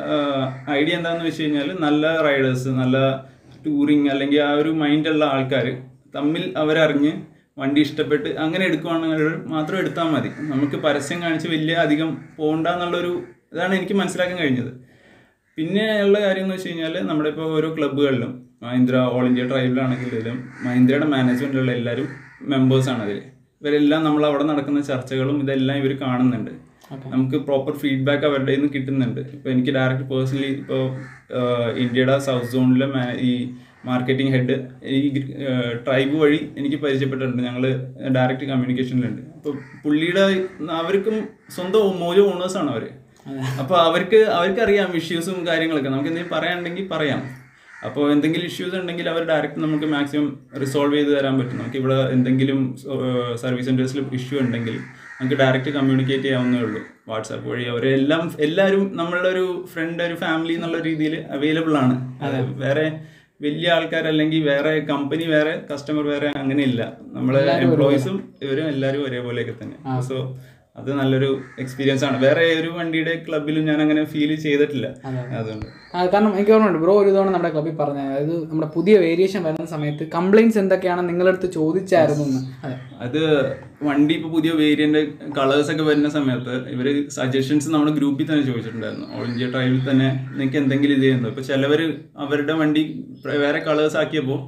ഐഡിയ എന്താന്ന് വെച്ച് കഴിഞ്ഞാൽ നല്ല റൈഡേഴ്സ് നല്ല ടൂറിങ് അല്ലെങ്കിൽ ആ ഒരു മൈൻഡുള്ള ആൾക്കാർ തമ്മിൽ അവരറിഞ്ഞ് വണ്ടി ഇഷ്ടപ്പെട്ട് അങ്ങനെ എടുക്കുവാണെങ്കിൽ മാത്രം എടുത്താൽ മതി നമുക്ക് പരസ്യം കാണിച്ച് വലിയ അധികം പോകണ്ട എന്നുള്ളൊരു ഇതാണ് എനിക്ക് മനസ്സിലാക്കാൻ കഴിഞ്ഞത് പിന്നെ ഉള്ള കാര്യം എന്ന് വെച്ച് കഴിഞ്ഞാൽ നമ്മുടെ ഇപ്പോൾ ഓരോ ക്ലബ്ബുകളിലും മഹീന്ദ്ര ഓൾ ഇന്ത്യ ട്രൈബിലാണെങ്കിലും മഹീന്ദ്രയുടെ മാനേജ്മെന്റിലുള്ള എല്ലാവരും മെമ്പേഴ്സാണ് അതിൽ ഇവരെല്ലാം നമ്മൾ അവിടെ നടക്കുന്ന ചർച്ചകളും ഇതെല്ലാം ഇവർ കാണുന്നുണ്ട് നമുക്ക് പ്രോപ്പർ ഫീഡ്ബാക്ക് അവരുടെ നിന്ന് കിട്ടുന്നുണ്ട് ഇപ്പോൾ എനിക്ക് ഡയറക്റ്റ് പേഴ്സണലി ഇപ്പോൾ ഇന്ത്യയുടെ സൗത്ത് സോണിലെ ഈ മാർക്കറ്റിംഗ് ഹെഡ് ഈ ട്രൈബ് വഴി എനിക്ക് പരിചയപ്പെട്ടിട്ടുണ്ട് ഞങ്ങൾ ഡയറക്റ്റ് കമ്മ്യൂണിക്കേഷനിലുണ്ട് അപ്പോൾ പുള്ളിയുടെ അവർക്കും സ്വന്തം മോജോ ഓണേഴ്സാണ് അവർ അപ്പോൾ അവർക്ക് അവർക്കറിയാം ഇഷ്യൂസും കാര്യങ്ങളൊക്കെ നമുക്ക് എന്തെങ്കിലും പറയാനുണ്ടെങ്കിൽ പറയാം അപ്പോൾ എന്തെങ്കിലും ഇഷ്യൂസ് ഉണ്ടെങ്കിൽ അവർ ഡയറക്റ്റ് നമുക്ക് മാക്സിമം റിസോൾവ് ചെയ്ത് തരാൻ പറ്റും നമുക്ക് ഇവിടെ എന്തെങ്കിലും സർവീസ് സെൻറ്റേഴ്സിൽ ഇഷ്യൂ ഉണ്ടെങ്കിൽ നമുക്ക് ഡയറക്റ്റ് കമ്മ്യൂണിക്കേറ്റ് ചെയ്യാവുന്നേ ഉള്ളൂ വാട്സാപ്പ് വഴി അവരെല്ലാം എല്ലാവരും നമ്മളുടെ ഒരു ഫ്രണ്ട് ഒരു ഫാമിലി എന്നുള്ള രീതിയിൽ അവൈലബിൾ ആണ് വേറെ വലിയ ആൾക്കാർ അല്ലെങ്കിൽ വേറെ കമ്പനി വേറെ കസ്റ്റമർ വേറെ അങ്ങനെയില്ല നമ്മളെ എംപ്ലോയീസും ഇവരും എല്ലാവരും ഒരേപോലെയൊക്കെ തന്നെ സോ അത് നല്ലൊരു എക്സ്പീരിയൻസ് ആണ് വേറെ ഒരു വണ്ടിയുടെ ക്ലബിലും ഞാൻ അങ്ങനെ ഫീൽ ചെയ്തിട്ടില്ല അതുകൊണ്ട് ആ, കാരണം എനിക്ക് ഓർമ്മയുണ്ട് ബ്രോ ഒരു തവണ നമ്മുടെ ക്ലബ്ബിൽ പറഞ്ഞ അതായത് നമ്മുടെ പുതിയ വേരിയേഷൻ വരുന്ന സമയത്ത് കംപ്ലൈൻറ്റ്സ് എന്തൊക്കെയാണെന്ന് നിങ്ങളടുത്ത് ചോദിച്ചായിരുന്നു എന്ന് അതെ അത് വണ്ടി ഇപ്പൊ പുതിയ വേരിയന്റ് കളേഴ്സ് ഒക്കെ വരുന്ന സമയത്ത് ഇവര് സജഷൻസ് നമ്മുടെ ഗ്രൂപ്പിൽ തന്നെ ചോദിച്ചിട്ടുണ്ടായിരുന്നു ഓൾ ഇന്ത്യ ട്രൈബിൽ തന്നെ നിങ്ങൾക്ക് എന്തെങ്കിലും ഇത് ചെയ്യുന്നു ഇപ്പൊ ചിലവര് അവരുടെ വണ്ടി വേറെ കളേഴ്സ് ആക്കിയപ്പോൾ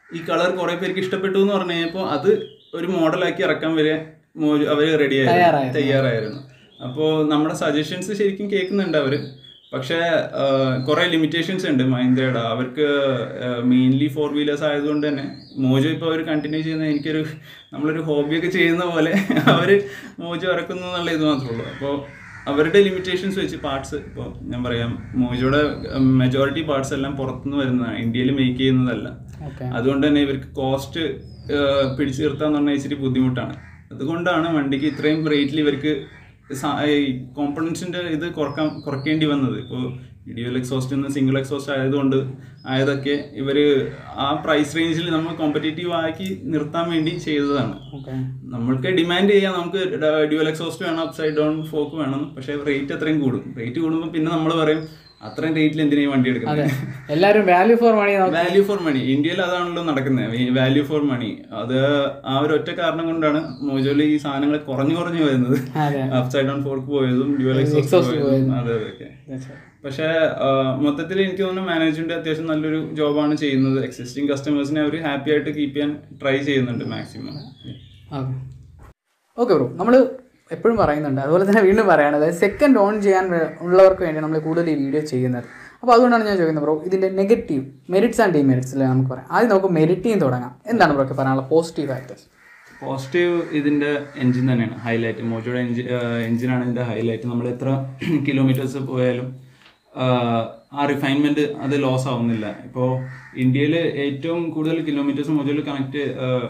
ഈ കളർ കുറെ പേർക്ക് ഇഷ്ടപ്പെട്ടു എന്ന് പറഞ്ഞു കഴിഞ്ഞപ്പോൾ അത് ഒരു മോഡലാക്കി ഇറക്കാൻ വരെ മോജു അവർ റെഡി ആയിരുന്നു തയ്യാറായിരുന്നു. തയ്യാറായിരുന്നു അപ്പോൾ നമ്മുടെ സജഷൻസ് ശരിക്കും കേൾക്കുന്നുണ്ട് അവർ പക്ഷേ കുറെ ലിമിറ്റേഷൻസ് ഉണ്ട് മഹീന്ദ്രയുടെ അവർക്ക് മെയിൻലി ഫോർ വീലേഴ്സ് ആയതുകൊണ്ട് തന്നെ മോജോ ഇപ്പോൾ അവർ കണ്ടിന്യൂ ചെയ്യുന്ന എനിക്കൊരു നമ്മളൊരു ഹോബിയൊക്കെ ചെയ്യുന്ന പോലെ അവർ മോജോ ഇറക്കുന്നു എന്നുള്ള ഇത് മാത്രമേ ഉള്ളൂ അപ്പോൾ അവരുടെ ലിമിറ്റേഷൻസ് വെച്ച് പാർട്സ് ഇപ്പോൾ ഞാൻ പറയാം മോജോയുടെ മെജോറിറ്റി പാർട്സ് എല്ലാം പുറത്തുനിന്ന് വരുന്നതാണ് ഇന്ത്യയിൽ മേക്ക് ചെയ്യുന്നതല്ല ഓക്കെ അതുകൊണ്ട് തന്നെ ഇവർക്ക് കോസ്റ്റ് പിടിച്ചു നിർത്താന്ന് പറഞ്ഞാൽ ഇച്ചിരി ബുദ്ധിമുട്ടാണ് അതുകൊണ്ടാണ് വണ്ടിക്ക് ഇത്രയും റേറ്റിൽ ഇവർക്ക് കോമ്പണൻസിന്റെ ഇത് കുറക്കാൻ കുറയ്ക്കേണ്ടി വന്നത് ഇപ്പോൾ ഇഡിയൽ എക്സോസ്റ്റ് നിന്ന് സിംഗിൾ എക്സോസ്റ്റ് ആയതുകൊണ്ട് ആയതൊക്കെ ഇവര് ആ പ്രൈസ് റേഞ്ചിൽ നമ്മൾ കോമ്പറ്റേറ്റീവ് ആക്കി നിർത്താൻ വേണ്ടി ചെയ്തതാണ് ഓക്കെ നമ്മൾക്ക് ഡിമാൻഡ് ചെയ്യാം നമുക്ക് ഡ്യുവൽ എക്സോസ്റ്റ് വേണം അപ്സൈഡ് ഡൗൺ ഫോക്ക് വേണം പക്ഷേ റേറ്റ് അത്രയും കൂടും റേറ്റ് കൂടുമ്പോൾ പിന്നെ നമ്മൾ പറയും അത്രയും റേറ്റിൽ എന്തിനാ ഈ വണ്ടി അതെ എടുക്കുന്നത് എല്ലാവരും value for money value for money ഇന്ത്യയിൽ അതാണല്ലോ നടക്കുന്നത് വാല്യൂ ഫോർ മണി അത് ആ ഒരു ഒറ്റ കാരണം കൊണ്ടാണ് മോജോയിൽ ഈ സാധനങ്ങൾ കുറഞ്ഞു കുറഞ്ഞു വരുന്നത് അതെ അപ്സൈഡ് ഡൗൺ ഫോർക്ക് പോയതും ഡ്യുവൽ എക്സോസ്റ്റ് Exhaust പോയതും അതെ അതൊക്കെ പക്ഷേ മൊത്തത്തിൽ എനിക്ക് തോന്നുന്നു മാനേജ്മെന്റ് അത്യാവശ്യം നല്ലൊരു ജോബാണ് ചെയ്യുന്നത് എക്സിസ്റ്റിംഗ് കസ്റ്റമേഴ്സിനെ അവർ ഹാപ്പി ആയിട്ട് കീപ്പ് ചെയ്യാൻ ട്രൈ ചെയ്യുന്നുണ്ട് മാക്സിമം ഓക്കെ ബ്രോ നമ്മൾ എപ്പോഴും പറയുന്നുണ്ട് അതുപോലെ തന്നെ വീണ്ടും പറയാണ് അതായത് സെക്കൻഡ് ഓൺ ചെയ്യാൻ വേ- ഉള്ളവർക്ക് വേണ്ടി നമ്മൾ കൂടുതൽ ഈ വീഡിയോ ചെയ്യുന്നത് അപ്പോൾ അതുകൊണ്ടാണ് ഞാൻ ചോദിക്കുന്നത് ബ്രോ ഇതിൻ്റെ നെഗറ്റീവ് മെറിറ്റ്സ് ആൻഡ് ഡിമെറിറ്റ്സ് അല്ലേ നമുക്ക് പറയാം ആദ്യം നമുക്ക് മെറിറ്റിൽ നിന്ന് തുടങ്ങാം എന്താണ് ബ്രോക്ക് പറയാനുള്ള പോസിറ്റീവ് ഫാക്ടേഴ്സ് പോസിറ്റീവ് ഇതിന്റെ എഞ്ചിൻ തന്നെയാണ് ഹൈലൈറ്റ് മോജോയുടെ എഞ്ചിൻ എഞ്ചിനാണ് ഇതിന്റെ ഹൈലൈറ്റ് നമ്മൾ എത്ര കിലോമീറ്റേഴ്സ് പോയാലും ആഹ്, ആ റിഫൈൻമെന്റ് അത് ലോസ് ആവുന്നില്ല ഇപ്പോൾ ഇന്ത്യയിൽ ഏറ്റവും കൂടുതൽ കിലോമീറ്റേഴ്സ് മോജോയിൽ കണക്ട്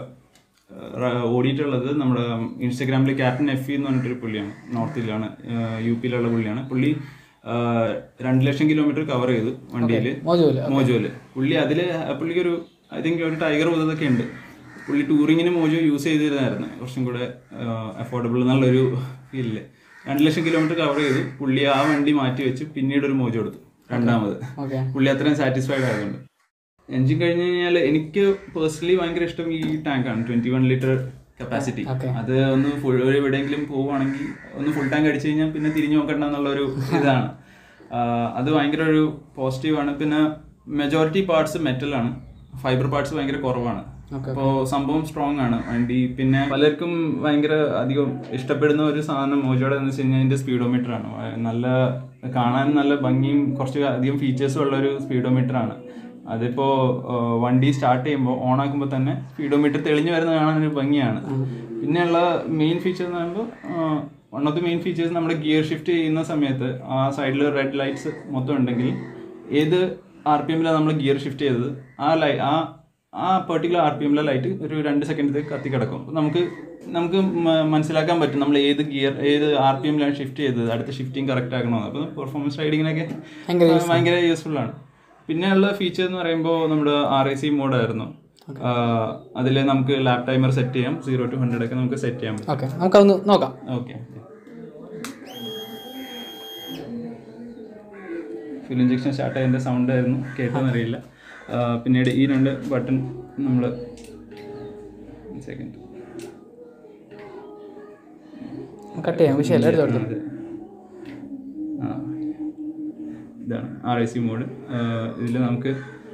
ഓടിയിട്ടുള്ളത് നമ്മുടെ ഇൻസ്റ്റഗ്രാമിൽ ക്യാപ്റ്റൻ എഫ് എന്ന് പറഞ്ഞിട്ടൊരു പുള്ളിയാണ് നോർത്തിലാണ് യു പിയിലുള്ള പുള്ളിയാണ് പുള്ളി ആഹ്, രണ്ട് ലക്ഷം കിലോമീറ്റർ കവർ ചെയ്തു വണ്ടിയിൽ മോജുവില് മോജോയില് പുള്ളി അതില് പുള്ളിക്ക് ഒരു ഐ തിങ്ക് ഒരു ടൈഗർ ഇതൊക്കെ ഉണ്ട് പുള്ളി ടൂറിങ്ങിന് മോജോ യൂസ് ചെയ്തിരുന്നായിരുന്നു കുറച്ചും കൂടെ അഫോർഡബിൾ എന്നുള്ളൊരു ഫീലില് രണ്ട് ലക്ഷം കിലോമീറ്റർ കവർ ചെയ്തു പുള്ളി ആ വണ്ടി മാറ്റി വെച്ച് പിന്നീട് ഒരു മോജോ എടുത്തു രണ്ടാമത് ഓക്കെ പുള്ളി അത്രയും സാറ്റിസ്ഫൈഡ് ആയതുകൊണ്ട് എഞ്ചിൻ കഴിഞ്ഞ് കഴിഞ്ഞാൽ എനിക്ക് പേഴ്സണലി ഭയങ്കര ഇഷ്ടം ഈ ടാങ്കാണ് twenty one litre capacity Okay. അത് ഒന്ന് ഫുൾ എവിടെയെങ്കിലും പോവുകയാണെങ്കിൽ ഒന്ന് ഫുൾ ടാങ്ക് അടിച്ചു കഴിഞ്ഞാൽ പിന്നെ തിരിഞ്ഞു നോക്കണ്ട എന്നുള്ള ഒരു ഇതാണ് ആഹ് അത് ഭയങ്കര ഒരു പോസിറ്റീവാണ് പിന്നെ മെജോറിറ്റി പാർട്സ് മെറ്റലാണ് ഫൈബർ പാർട്സ് ഭയങ്കര കുറവാണ് Okay. അപ്പോൾ സംഭവം സ്ട്രോങ് ആണ് വണ്ടി പിന്നെ പലർക്കും ഭയങ്കര അധികം ഇഷ്ടപ്പെടുന്ന ഒരു സാധനം മോജോടെ എന്ന് വെച്ച് കഴിഞ്ഞാൽ അതിന്റെ സ്പീഡോമീറ്റർ ആണ് വ- നല്ല കാണാൻ നല്ല ഭംഗിയും കുറച്ച് അധികം ഫീച്ചേഴ്സും ഉള്ള ഒരു സ്പീഡോമീറ്റർ ആണ് അതിപ്പോ ആ, വണ്ടി സ്റ്റാർട്ട് ചെയ്യുമ്പോൾ ഓൺ ആക്കുമ്പോൾ തന്നെ സ്പീഡോമീറ്റർ തെളിഞ്ഞു വരുന്ന കാണാൻ ഒരു ഭംഗിയാണ് പിന്നെയുള്ള മെയിൻ ഫീച്ചർ എന്ന് പറയുമ്പോൾ one of the main features നമ്മുടെ ഗിയർ ഷിഫ്റ്റ് ചെയ്യുന്ന സമയത്ത് ആ സൈഡിൽ റെഡ് ലൈറ്റ്സ് മൊത്തം ഉണ്ടെങ്കിൽ ഏത് ആർ പി എമ്മിലാണ് നമ്മൾ ഗിയർ ഷിഫ്റ്റ് ചെയ്തത് ആ ലൈ ആ ആ പെർട്ടിക്കുലർ ആർ പി എമ്മിലെ ലൈറ്റ് ഒരു രണ്ട് സെക്കൻഡ് കത്തി കിടക്കും അപ്പോൾ നമുക്ക് നമുക്ക് മ- മനസ്സിലാക്കാൻ പറ്റും നമ്മൾ ഏത് ഗിയർ ഏത് ആർ പി എമ്മിലാണ് ഷിഫ്റ്റ് ചെയ്തത് അടുത്ത ഷിഫ്റ്റിംഗ് കറക്റ്റ് ആക്കണമെന്ന് അപ്പോൾ പെർഫോമൻസ് റൈഡിങ്ങിനൊക്കെ ഭയങ്കര ഭയങ്കര യൂസ്ഫുൾ ആണ് പിന്നെ ഉള്ള ഫീച്ചർ എന്ന് പറയുമ്പോൾ നമ്മുടെ ആർ ഐ സി മോഡായിരുന്നു അതിൽ നമുക്ക് ലാപ് ടൈമർ സെറ്റ് ചെയ്യാം സീറോ ടു ഹൺഡ്രഡ് ഒക്കെ നമുക്ക് സെറ്റ് ചെയ്യാം ഓക്കെ നമുക്കതൊന്ന് നോക്കാം ഓക്കെ ഫ്യൂൽ ഇഞ്ചക്ഷൻ സ്റ്റാർട്ട് ആയതിൻ്റെ സൗണ്ട് ആയിരുന്നു കേട്ടോന്നറിയില്ല ആ, പിന്നീട് ഈ രണ്ട് ബട്ടൺ നമ്മൾ സെക്കൻഡ് കട്ട് ചെയ്യാം വിഷയമല്ല എടുത്തോളൂ അതെ. ആ. ഇതാണ് ആർ ഐ സി മോഡ് ഇതിൽ നമുക്ക്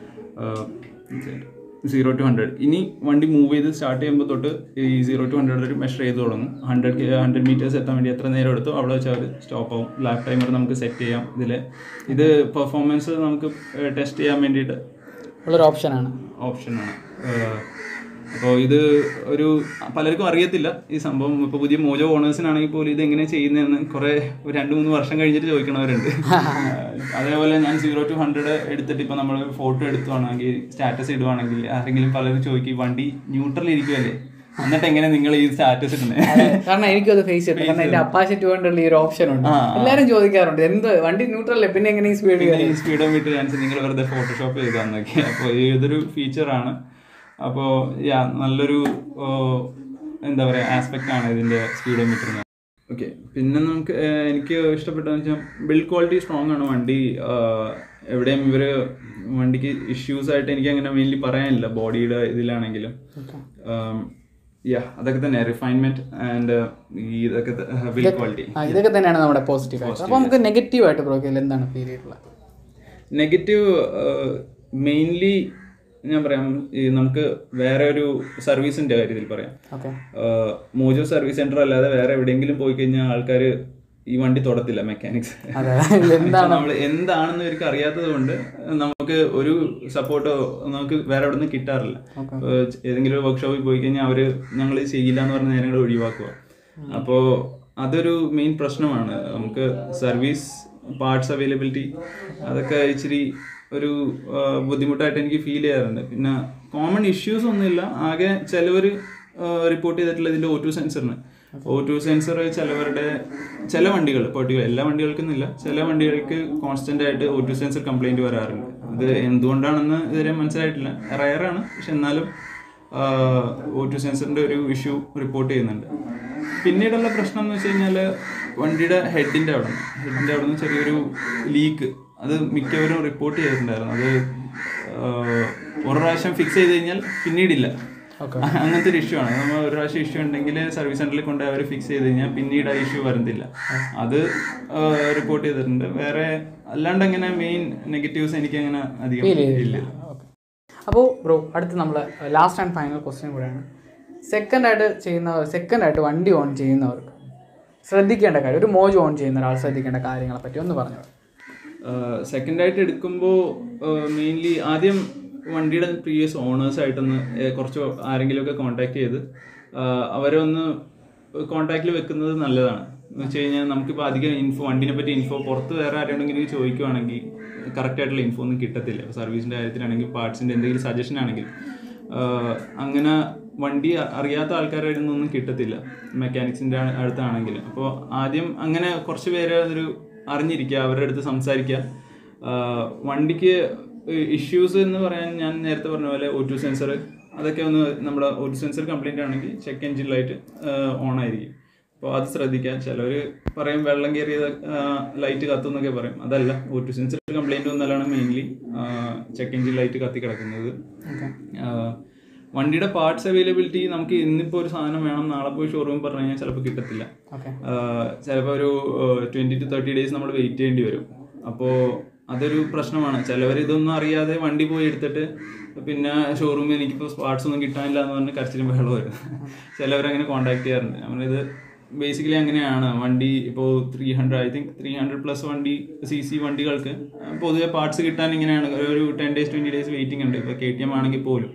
സീറോ ടു ഹൺഡ്രഡ് ഇനി വണ്ടി മൂവ് ചെയ്ത് സ്റ്റാർട്ട് ചെയ്യുമ്പോൾ തൊട്ട് ഈ സീറോ ടു ഹൺഡ്രഡ് ഒരു മെഷർ ചെയ്ത് തുടങ്ങും ഹൺഡ്രഡ് ഹൺഡ്രഡ് മീറ്റേഴ്സ് എത്താൻ വേണ്ടി എത്ര നേരം എടുത്തോ അവിടെ വെച്ച് അവർ സ്റ്റോപ്പ് ആവും ലാപ് ടൈമർ നമുക്ക് സെറ്റ് ചെയ്യാം ഇതിൽ ഇത് പെർഫോമൻസ് നമുക്ക് ടെസ്റ്റ് ചെയ്യാൻ വേണ്ടിയിട്ട് ഉള്ളൊരു ഓപ്ഷനാണ് ഓപ്ഷനാണ് അപ്പോൾ ഇത് ഒരു പലർക്കും അറിയത്തില്ല ഈ സംഭവം ഇപ്പോൾ പുതിയ മോജോ ഓണേഴ്സിനാണെങ്കിൽ പോലും ഇത് എങ്ങനെ ചെയ്യുന്നതെന്ന് കുറേ ഒരു രണ്ട് മൂന്ന് വർഷം കഴിഞ്ഞിട്ട് ചോദിക്കണവരുണ്ട് അതേപോലെ ഞാൻ സീറോ ടു ഹൺഡ്രഡ് എടുത്തിട്ട് ഇപ്പോൾ നമ്മൾ ഫോട്ടോ എടുത്തുവാണെങ്കിൽ സ്റ്റാറ്റസ് ഇടുവാണെങ്കിൽ ആരെങ്കിലും പലരും ചോദിക്കും "ഈ വണ്ടി ന്യൂട്രൽ ഇരിക്കുമല്ലേ എന്നിട്ട് എങ്ങനെ നിങ്ങൾ ഈ സ്റ്റാറ്റസ് ഇടുന്നത് കാരണം എനിക്കും അത് ഫേസ് ചെയ്തിട്ടുണ്ട് കാരണം എന്റെ അപ്പാശ ടു ഹൺഡ്രഡിൽ ഈ ഒരു ഓപ്ഷൻ ഉണ്ട് ആ, എല്ലാരും ചോദിക്കാറുണ്ട് എന്ത് വണ്ടി ന്യൂട്രൽ അല്ലേ പിന്നെ എങ്ങനെ ഈ സ്പീഡ് പിന്നെ ഈ സ്പീഡോമീറ്റർ കാണിച്ച് നിങ്ങൾ വെറുതെ ഫോട്ടോഷോപ്പ് ചെയ്താന്നൊക്കെ അപ്പോൾ ഇതൊരു ഫീച്ചറാണ് അപ്പോൾ യാ നല്ലൊരു ഓ, എന്താ പറയുക ആസ്പെക്റ്റ് ആണ് ഇതിൻ്റെ സ്പീഡോമീറ്റർ ഓക്കെ പിന്നെ നമുക്ക് ഏഹ്, എനിക്ക് ഇഷ്ടപ്പെട്ടതെന്ന് വെച്ചാൽ ബിൽഡ് ക്വാളിറ്റി സ്ട്രോങ് ആണ് വണ്ടി ആഹ്, എവിടെയും ഇവർ വണ്ടിക്ക് ഇഷ്യൂസ് ആയിട്ട് എനിക്ക് അങ്ങനെ മെയിൻലി പറയാനില്ല ബോഡിയുടെ ഇതിലാണെങ്കിലും യാ അതൊക്കെ തന്നെ റിഫൈൻമെന്റ് ആൻഡ് ഈ ഇതൊക്കെ ബിൽഡ് ക്വാളിറ്റി ഇതൊക്കെ തന്നെയാണ് നമ്മുടെ പോസിറ്റീവ് ആയിട്ട് അപ്പൊ നമുക്ക് നെഗറ്റീവ് ആയിട്ട് ബ്രോക്കിൽ എന്താണ് ഫീൽ ചെയ്തിട്ടുള്ളത് നെഗറ്റീവ് മെയിൻലി ഞാൻ പറയാം ഈ നമുക്ക് വേറെ ഒരു സർവീസിന്റെ കാര്യത്തിൽ പറയാം ഓക്കെ ആഹ് മോജോ സർവീസ് സെന്റർ അല്ലാതെ വേറെ എവിടെയെങ്കിലും പോയി കഴിഞ്ഞാൽ ആൾക്കാർ ഈ വണ്ടി തൊടത്തില്ല മെക്കാനിക്സ് അതെ എന്താണ് നമ്മൾ എന്താണെന്ന് ഇവർക്ക് അറിയാത്തത് കൊണ്ട് നമുക്ക് ഒരു സപ്പോർട്ടോ നമുക്ക് വേറെ എവിടെ നിന്ന് കിട്ടാറില്ല ഇപ്പൊ ഏതെങ്കിലും വർക്ക്ഷോപ്പിൽ പോയി കഴിഞ്ഞാൽ അവര് ഞങ്ങൾ ചെയ്യില്ല എന്ന് പറഞ്ഞ നേരങ്ങൾ ഒഴിവാക്കുക അപ്പോൾ അതൊരു മെയിൻ പ്രശ്നമാണ് നമുക്ക് സർവീസ് പാർട്സ് അവൈലബിലിറ്റി അതൊക്കെ ഇച്ചിരി ഒരു ആ, ബുദ്ധിമുട്ടായിട്ട് എനിക്ക് ഫീൽ ചെയ്യാറുണ്ട് പിന്നെ കോമൺ ഇഷ്യൂസ് ഒന്നുമില്ല ആകെ ചിലവർ റിപ്പോർട്ട് ചെയ്തിട്ടുള്ള ഇതിന്റെ ഓ ടു സെൻസറിന് ഓ ടു സെൻസർ ചിലവരുടെ ചില വണ്ടികൾ പെർട്ടിക്കുലർ എല്ലാ വണ്ടികൾക്കൊന്നുമില്ല ചില വണ്ടികൾക്ക് കോൺസ്റ്റന്റ് ആയിട്ട് ഓ ടു സെൻസർ കംപ്ലൈന്റ് വരാറുണ്ട് അത് എന്തുകൊണ്ടാണെന്ന് ഇതുവരെ മനസ്സിലായിട്ടില്ല റയറാണ് പക്ഷെ എന്നാലും ഓ ടു സെൻസറിന്റെ ഒരു ഇഷ്യൂ റിപ്പോർട്ട് ചെയ്യുന്നുണ്ട് പിന്നീടുള്ള പ്രശ്നം എന്ന് വെച്ച് കഴിഞ്ഞാൽ വണ്ടിയുടെ ഹെഡിന്റെ അവിടെ നിന്ന് ഹെഡിന്റെ അവിടെ നിന്ന് ചെറിയൊരു ലീക്ക് അത് മിക്കവരും റിപ്പോർട്ട് ചെയ്തിട്ടുണ്ടായിരുന്നു അത് ആഹ്, ഒരു പ്രാവശ്യം ഫിക്സ് ചെയ്ത് കഴിഞ്ഞാൽ പിന്നീടില്ല അങ്ങനത്തെ ഒരു ഇഷ്യൂ ആണ് നമ്മൾ ഒരു പ്രാവശ്യം ഇഷ്യൂ ഉണ്ടെങ്കിൽ സർവീസ് സെന്ററിൽ കൊണ്ട് അവർ ഫിക്സ് ചെയ്ത് കഴിഞ്ഞാൽ പിന്നീട് ആ ഇഷ്യൂ വരുന്നില്ല അത് റിപ്പോർട്ട് ചെയ്തിട്ടുണ്ട് വേറെ അല്ലാണ്ട് അങ്ങനെ മെയിൻ നെഗറ്റീവ്സ് എനിക്ക് അങ്ങനെ അധികം ഇല്ല അപ്പോൾ ബ്രോ അടുത്ത് നമ്മൾ ലാസ്റ്റ് ആൻഡ് ഫൈനൽ ക്വസ്റ്റ്യൻ കൂടെയാണ് സെക്കൻഡ് ആയിട്ട് ചെയ്യുന്നവർ സെക്കൻഡ് ആയിട്ട് വണ്ടി ഓൺ ചെയ്യുന്നവർക്ക് ശ്രദ്ധിക്കേണ്ട കാര്യം ഒരു മോജ് ഓൺ ചെയ്യുന്ന ഒരാൾ ശ്രദ്ധിക്കേണ്ട കാര്യങ്ങളെ പറ്റി ഒന്ന് പറഞ്ഞു സെക്കൻഡ് ആയിട്ട് എടുക്കുമ്പോൾ മെയിൻലി ആദ്യം വണ്ടിയുടെ പ്രീവിയസ് ഓണേഴ്സ് ആയിട്ടൊന്ന് ഏഹ്, കുറച്ച് ആരെങ്കിലുമൊക്കെ കോൺടാക്ട് ചെയ്ത് ആഹ്, അവരെ ഒന്ന് കോൺടാക്റ്റിൽ വെക്കുന്നത് നല്ലതാണ് എന്ന് വെച്ച് കഴിഞ്ഞാൽ നമുക്കിപ്പോൾ അധികം ഇൻഫോ വണ്ടിനെ പറ്റി ഇൻഫോ പുറത്ത് വേറെ ആരെങ്കിലും ചോദിക്കുവാണെങ്കിൽ കറക്റ്റ് ആയിട്ടുള്ള ഇൻഫോ ഒന്നും കിട്ടത്തില്ല സർവീസിൻ്റെ കാര്യത്തിലാണെങ്കിൽ പാർട്സിൻ്റെ എന്തെങ്കിലും സജഷൻ ആണെങ്കിൽ ആഹ്, അങ്ങനെ വണ്ടി അ- അറിയാത്ത ആൾക്കാരുടെ കയ്യിൽ നിന്നൊന്നും കിട്ടത്തില്ല മെക്കാനിക്സിൻ്റെ അടുത്താണെങ്കിൽ അപ്പോൾ ആദ്യം അങ്ങനെ കുറച്ച് പേര് അതൊരു അറിഞ്ഞിരിക്കുക അവരുടെ അടുത്ത് സംസാരിക്കുക ആഹ് വണ്ടിക്ക് ഇഷ്യൂസ് എന്ന് പറയാൻ ഞാൻ നേരത്തെ പറഞ്ഞ പോലെ ഒ ടു സെൻസർ അതൊക്കെ ഒന്ന് നമ്മുടെ ഒ ടു സെൻസർ കംപ്ലൈൻ്റ് ആണെങ്കിൽ ചെക്ക് എഞ്ചിൻ ലൈറ്റ് ഓൺ ആയിരിക്കും അപ്പോൾ അത് ശ്രദ്ധിക്കുക ചിലവർ പറയും വെള്ളം കയറിയത് ലൈറ്റ് കത്തും എന്നൊക്കെ പറയും അതല്ല ഒ ടു സെൻസർ കംപ്ലൈൻറ്റ് വന്നാലാണ് മെയിൻലി ചെക്ക് എഞ്ചിൻ ലൈറ്റ് കത്തി കിടക്കുന്നത് ആഹ് വണ്ടിയുടെ പാർട്സ് അവൈലബിലിറ്റി നമുക്ക് ഇന്നിപ്പോൾ ഒരു സാധനം വേണം നാളെ പോയി ഷോറൂം പറഞ്ഞു കഴിഞ്ഞാൽ ചിലപ്പോൾ കിട്ടത്തില്ല ഓക്കെ ചിലപ്പോൾ ഒരു ട്വൻറ്റി ടു തേർട്ടി ഡേയ്സ് നമ്മൾ വെയിറ്റ് ചെയ്യേണ്ടി വരും അപ്പോൾ അതൊരു പ്രശ്നമാണ് ചിലവർ ഇതൊന്നും അറിയാതെ വണ്ടി പോയി എടുത്തിട്ട് പിന്നെ ഷോറൂമിൽ എനിക്കിപ്പോൾ പാർട്സ് ഒന്നും കിട്ടാനില്ല എന്ന് പറഞ്ഞ് കരച്ചിലും ബഹളം വരും ചിലവരങ്ങനെ കോൺടാക്ട് ചെയ്യാറുണ്ട് നമ്മളിത് ബേസിക്കലി അങ്ങനെയാണ് വണ്ടി ഇപ്പോൾ three hundred I think three hundred plus വണ്ടി സി സി വണ്ടികൾക്ക് പൊതുവെ പാർട്സ് കിട്ടാൻ ഇങ്ങനെയാണ് ഒരു ten days twenty days waiting ഉണ്ട് ഇപ്പോൾ കെ ടി എം ആണെങ്കിൽ പോലും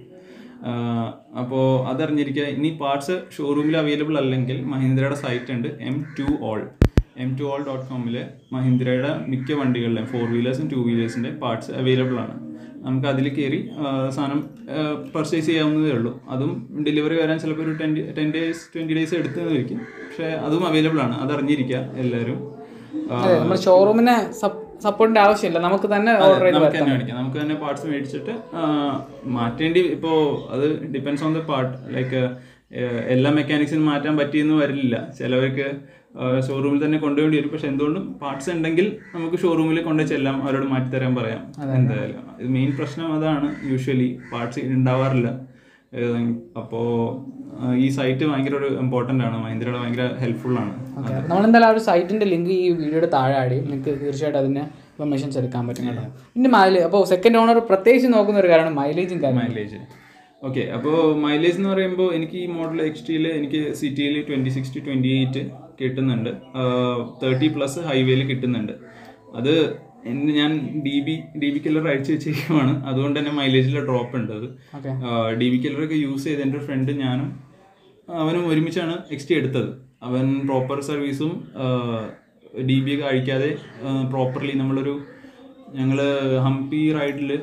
അപ്പോൾ അതറിഞ്ഞിരിക്കുക ഇനി പാർട്സ് ഷോറൂമിൽ അവൈലബിൾ അല്ലെങ്കിൽ മഹീന്ദ്രയുടെ സൈറ്റ് ഉണ്ട് M two all M two all dot കോമിൽ മഹീന്ദ്രയുടെ മിക്ക വണ്ടികളിലും ഫോർ വീലേഴ്സും ടു വീലേഴ്സിൻ്റെ പാർട്സ് അവൈലബിൾ ആണ് നമുക്ക് അതിൽ കയറി ആ, സാധനം പർച്ചേസ് ചെയ്യാവുന്നതേ ഉള്ളൂ അതും ഡെലിവറി വരാൻ ചിലപ്പോൾ ഒരു ten ten days twenty days എടുത്തതായിരിക്കും പക്ഷേ അതും അവൈലബിൾ ആണ് അത് അറിഞ്ഞിരിക്കുക എല്ലാവരും ആ, അതെ നമ്മൾ ഷോറൂമിനെ സപ്പോർട്ടിന്റെ ആവശ്യമില്ല നമുക്ക് തന്നെ ഓർഡർ ചെയ്ത് നമുക്ക് തന്നെ മേടിക്കാം നമുക്ക് തന്നെ പാർട്സ് മേടിച്ചിട്ട് ആ, മാറ്റേണ്ടി ഇപ്പോൾ അത് depends on the part like എല്ലാ മെക്കാനിക്സിനും മാറ്റാൻ പറ്റിയെന്ന് വരില്ല ചിലവർക്ക് ഷോറൂമിൽ തന്നെ കൊണ്ടുപോയി വരും പക്ഷെ എന്തുകൊണ്ടും പാർട്സ് ഉണ്ടെങ്കിൽ നമുക്ക് ഷോറൂമിൽ കൊണ്ടു ചെല്ലാം അവരോട് മാറ്റി തരാൻ പറയാം എന്തായാലും ഇത് മെയിൻ പ്രശ്നം അതാണ് യൂഷ്വലി പാർട്സ് ഉണ്ടാവാറില്ല അപ്പോൾ ഈ സൈറ്റ് ഭയങ്കര ഒരു ഇമ്പോർട്ടൻ്റ് ആണ് മഹീന്ദ്രയുടെ ഭയങ്കര ഹെൽപ്ഫുൾ ആണ് നമ്മൾ എന്തായാലും ആ ഒരു സൈറ്റിന്റെ ലിങ്ക് ഈ വീഡിയോയുടെ താഴെ ആഡ് ചെയ്യും നിങ്ങൾക്ക് തീർച്ചയായിട്ടും അതിന് ഇൻഫർമേഷൻസ് എടുക്കാൻ പറ്റും കേട്ടോ പിന്നെ മൈലേജ് അപ്പോൾ സെക്കൻഡ് ഓണർ പ്രത്യേകിച്ച് നോക്കുന്ന ഒരു കാര്യമാണ് മൈലേജും കാര്യം മൈലേജ് ഓക്കെ അപ്പോൾ മൈലേജ് എന്ന് പറയുമ്പോൾ എനിക്ക് ഈ മോഡൽ എക്സ് ടിയിൽ എനിക്ക് സിറ്റിയിൽ twenty six to twenty eight കിട്ടുന്നുണ്ട് തേർട്ടി പ്ലസ് ഹൈവേയിൽ കിട്ടുന്നുണ്ട് അത് എന്നെ ഞാൻ D B D B killer അഴിച്ചു വെച്ചിരിക്കുവാണ് അതുകൊണ്ട് തന്നെ മൈലേജിൽ ഡ്രോപ്പ് ഉണ്ട് അത് ഓക്കെ ഡി ബി കില്ലറൊക്കെ യൂസ് ചെയ്ത് എൻ്റെ ഫ്രണ്ട് ഞാനും അവനും ഒരുമിച്ചാണ് എക്സ് ടി എടുത്തത് അവൻ പ്രോപ്പർ സർവീസും ഡി ബി ഒക്കെ അഴിക്കാതെ പ്രോപ്പർലി നമ്മളൊരു ഞങ്ങൾ ഹംപി റൈഡിൽ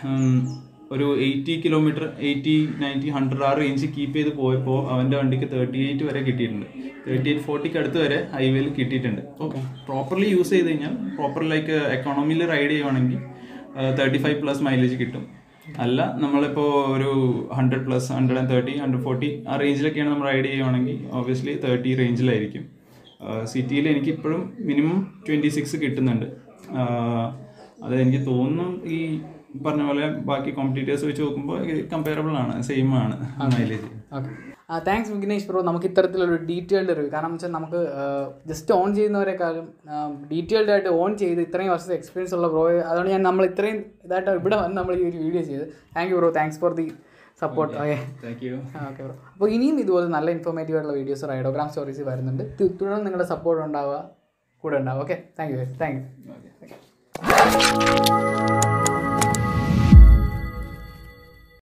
ഒരു eighty kilometre eighty ninety hundred ആ റേഞ്ച് കീപ്പ് ചെയ്ത് പോയപ്പോൾ അവൻ്റെ വണ്ടിക്ക് തേർട്ടി എയ്റ്റ് വരെ കിട്ടിയിട്ടുണ്ട് തേർട്ടി എയ്റ്റ് ഫോർട്ടിക്ക് അടുത്ത് വരെ ഹൈവേയിൽ കിട്ടിയിട്ടുണ്ട് അപ്പോൾ പ്രോപ്പർലി യൂസ് ചെയ്ത് കഴിഞ്ഞാൽ പ്രോപ്പർ ലൈക്ക് എക്കോണമിയിൽ റൈഡ് ചെയ്യുവാണെങ്കിൽ തേർട്ടി ഫൈവ് പ്ലസ് മൈലേജ് കിട്ടും അല്ല നമ്മളിപ്പോൾ ഒരു hundred plus hundred and thirty hundred forty ആ റേഞ്ചിലൊക്കെയാണ് നമ്മൾ റൈഡ് ചെയ്യുവാണെങ്കിൽ ഓബിയസ്ലി തേർട്ടി റേഞ്ചിലായിരിക്കും സിറ്റിയിൽ എനിക്ക് ഇപ്പോഴും മിനിമം ട്വൻറ്റി സിക്സ് കിട്ടുന്നുണ്ട് ആഹ് അത് എനിക്ക് തോന്നുന്നു ഈ പറഞ്ഞ പോലെ ബാക്കി കോമ്പറ്റീറ്റേഴ്സ് വെച്ച് നോക്കുമ്പോൾ കമ്പയറബിൾ ആണ് സെയിം ആണ് mileage okay thanks Vignesh bro നമുക്ക് ഇത്തരത്തിലൊരു ഡീറ്റെയിൽഡ് റിവ്യൂ കാരണം വെച്ചാൽ നമുക്ക് ജസ്റ്റ് ഓൺ ചെയ്യുന്നവരെക്കാളും ഡീറ്റെയിൽഡ് ആയിട്ട് ഓൺ ചെയ്ത് ഇത്രയും വർഷത്തെ എക്സ്പീരിയൻസ് ഉള്ള ബ്രോ അതുകൊണ്ട് ഞാൻ നമ്മൾ ഇത്രയും ഇതായിട്ട് ഇവിടെ വന്ന് നമ്മൾ ഈ ഒരു വീഡിയോ ചെയ്ത് thank you bro thanks for the support okay thank you okay bro അപ്പോൾ ഇനിയും ഇതുപോലെ നല്ല ഇൻഫോർമേറ്റീവ് ആയിട്ടുള്ള വീഡിയോസ് റൈഡോഗ്രാം സ്റ്റോറീസ് വരുന്നുണ്ട് തു- തുടർന്ന് നിങ്ങളുടെ സപ്പോർട്ട് ഉണ്ടാവുക കൂടെ ഉണ്ടാവുക okay thank you thank you okay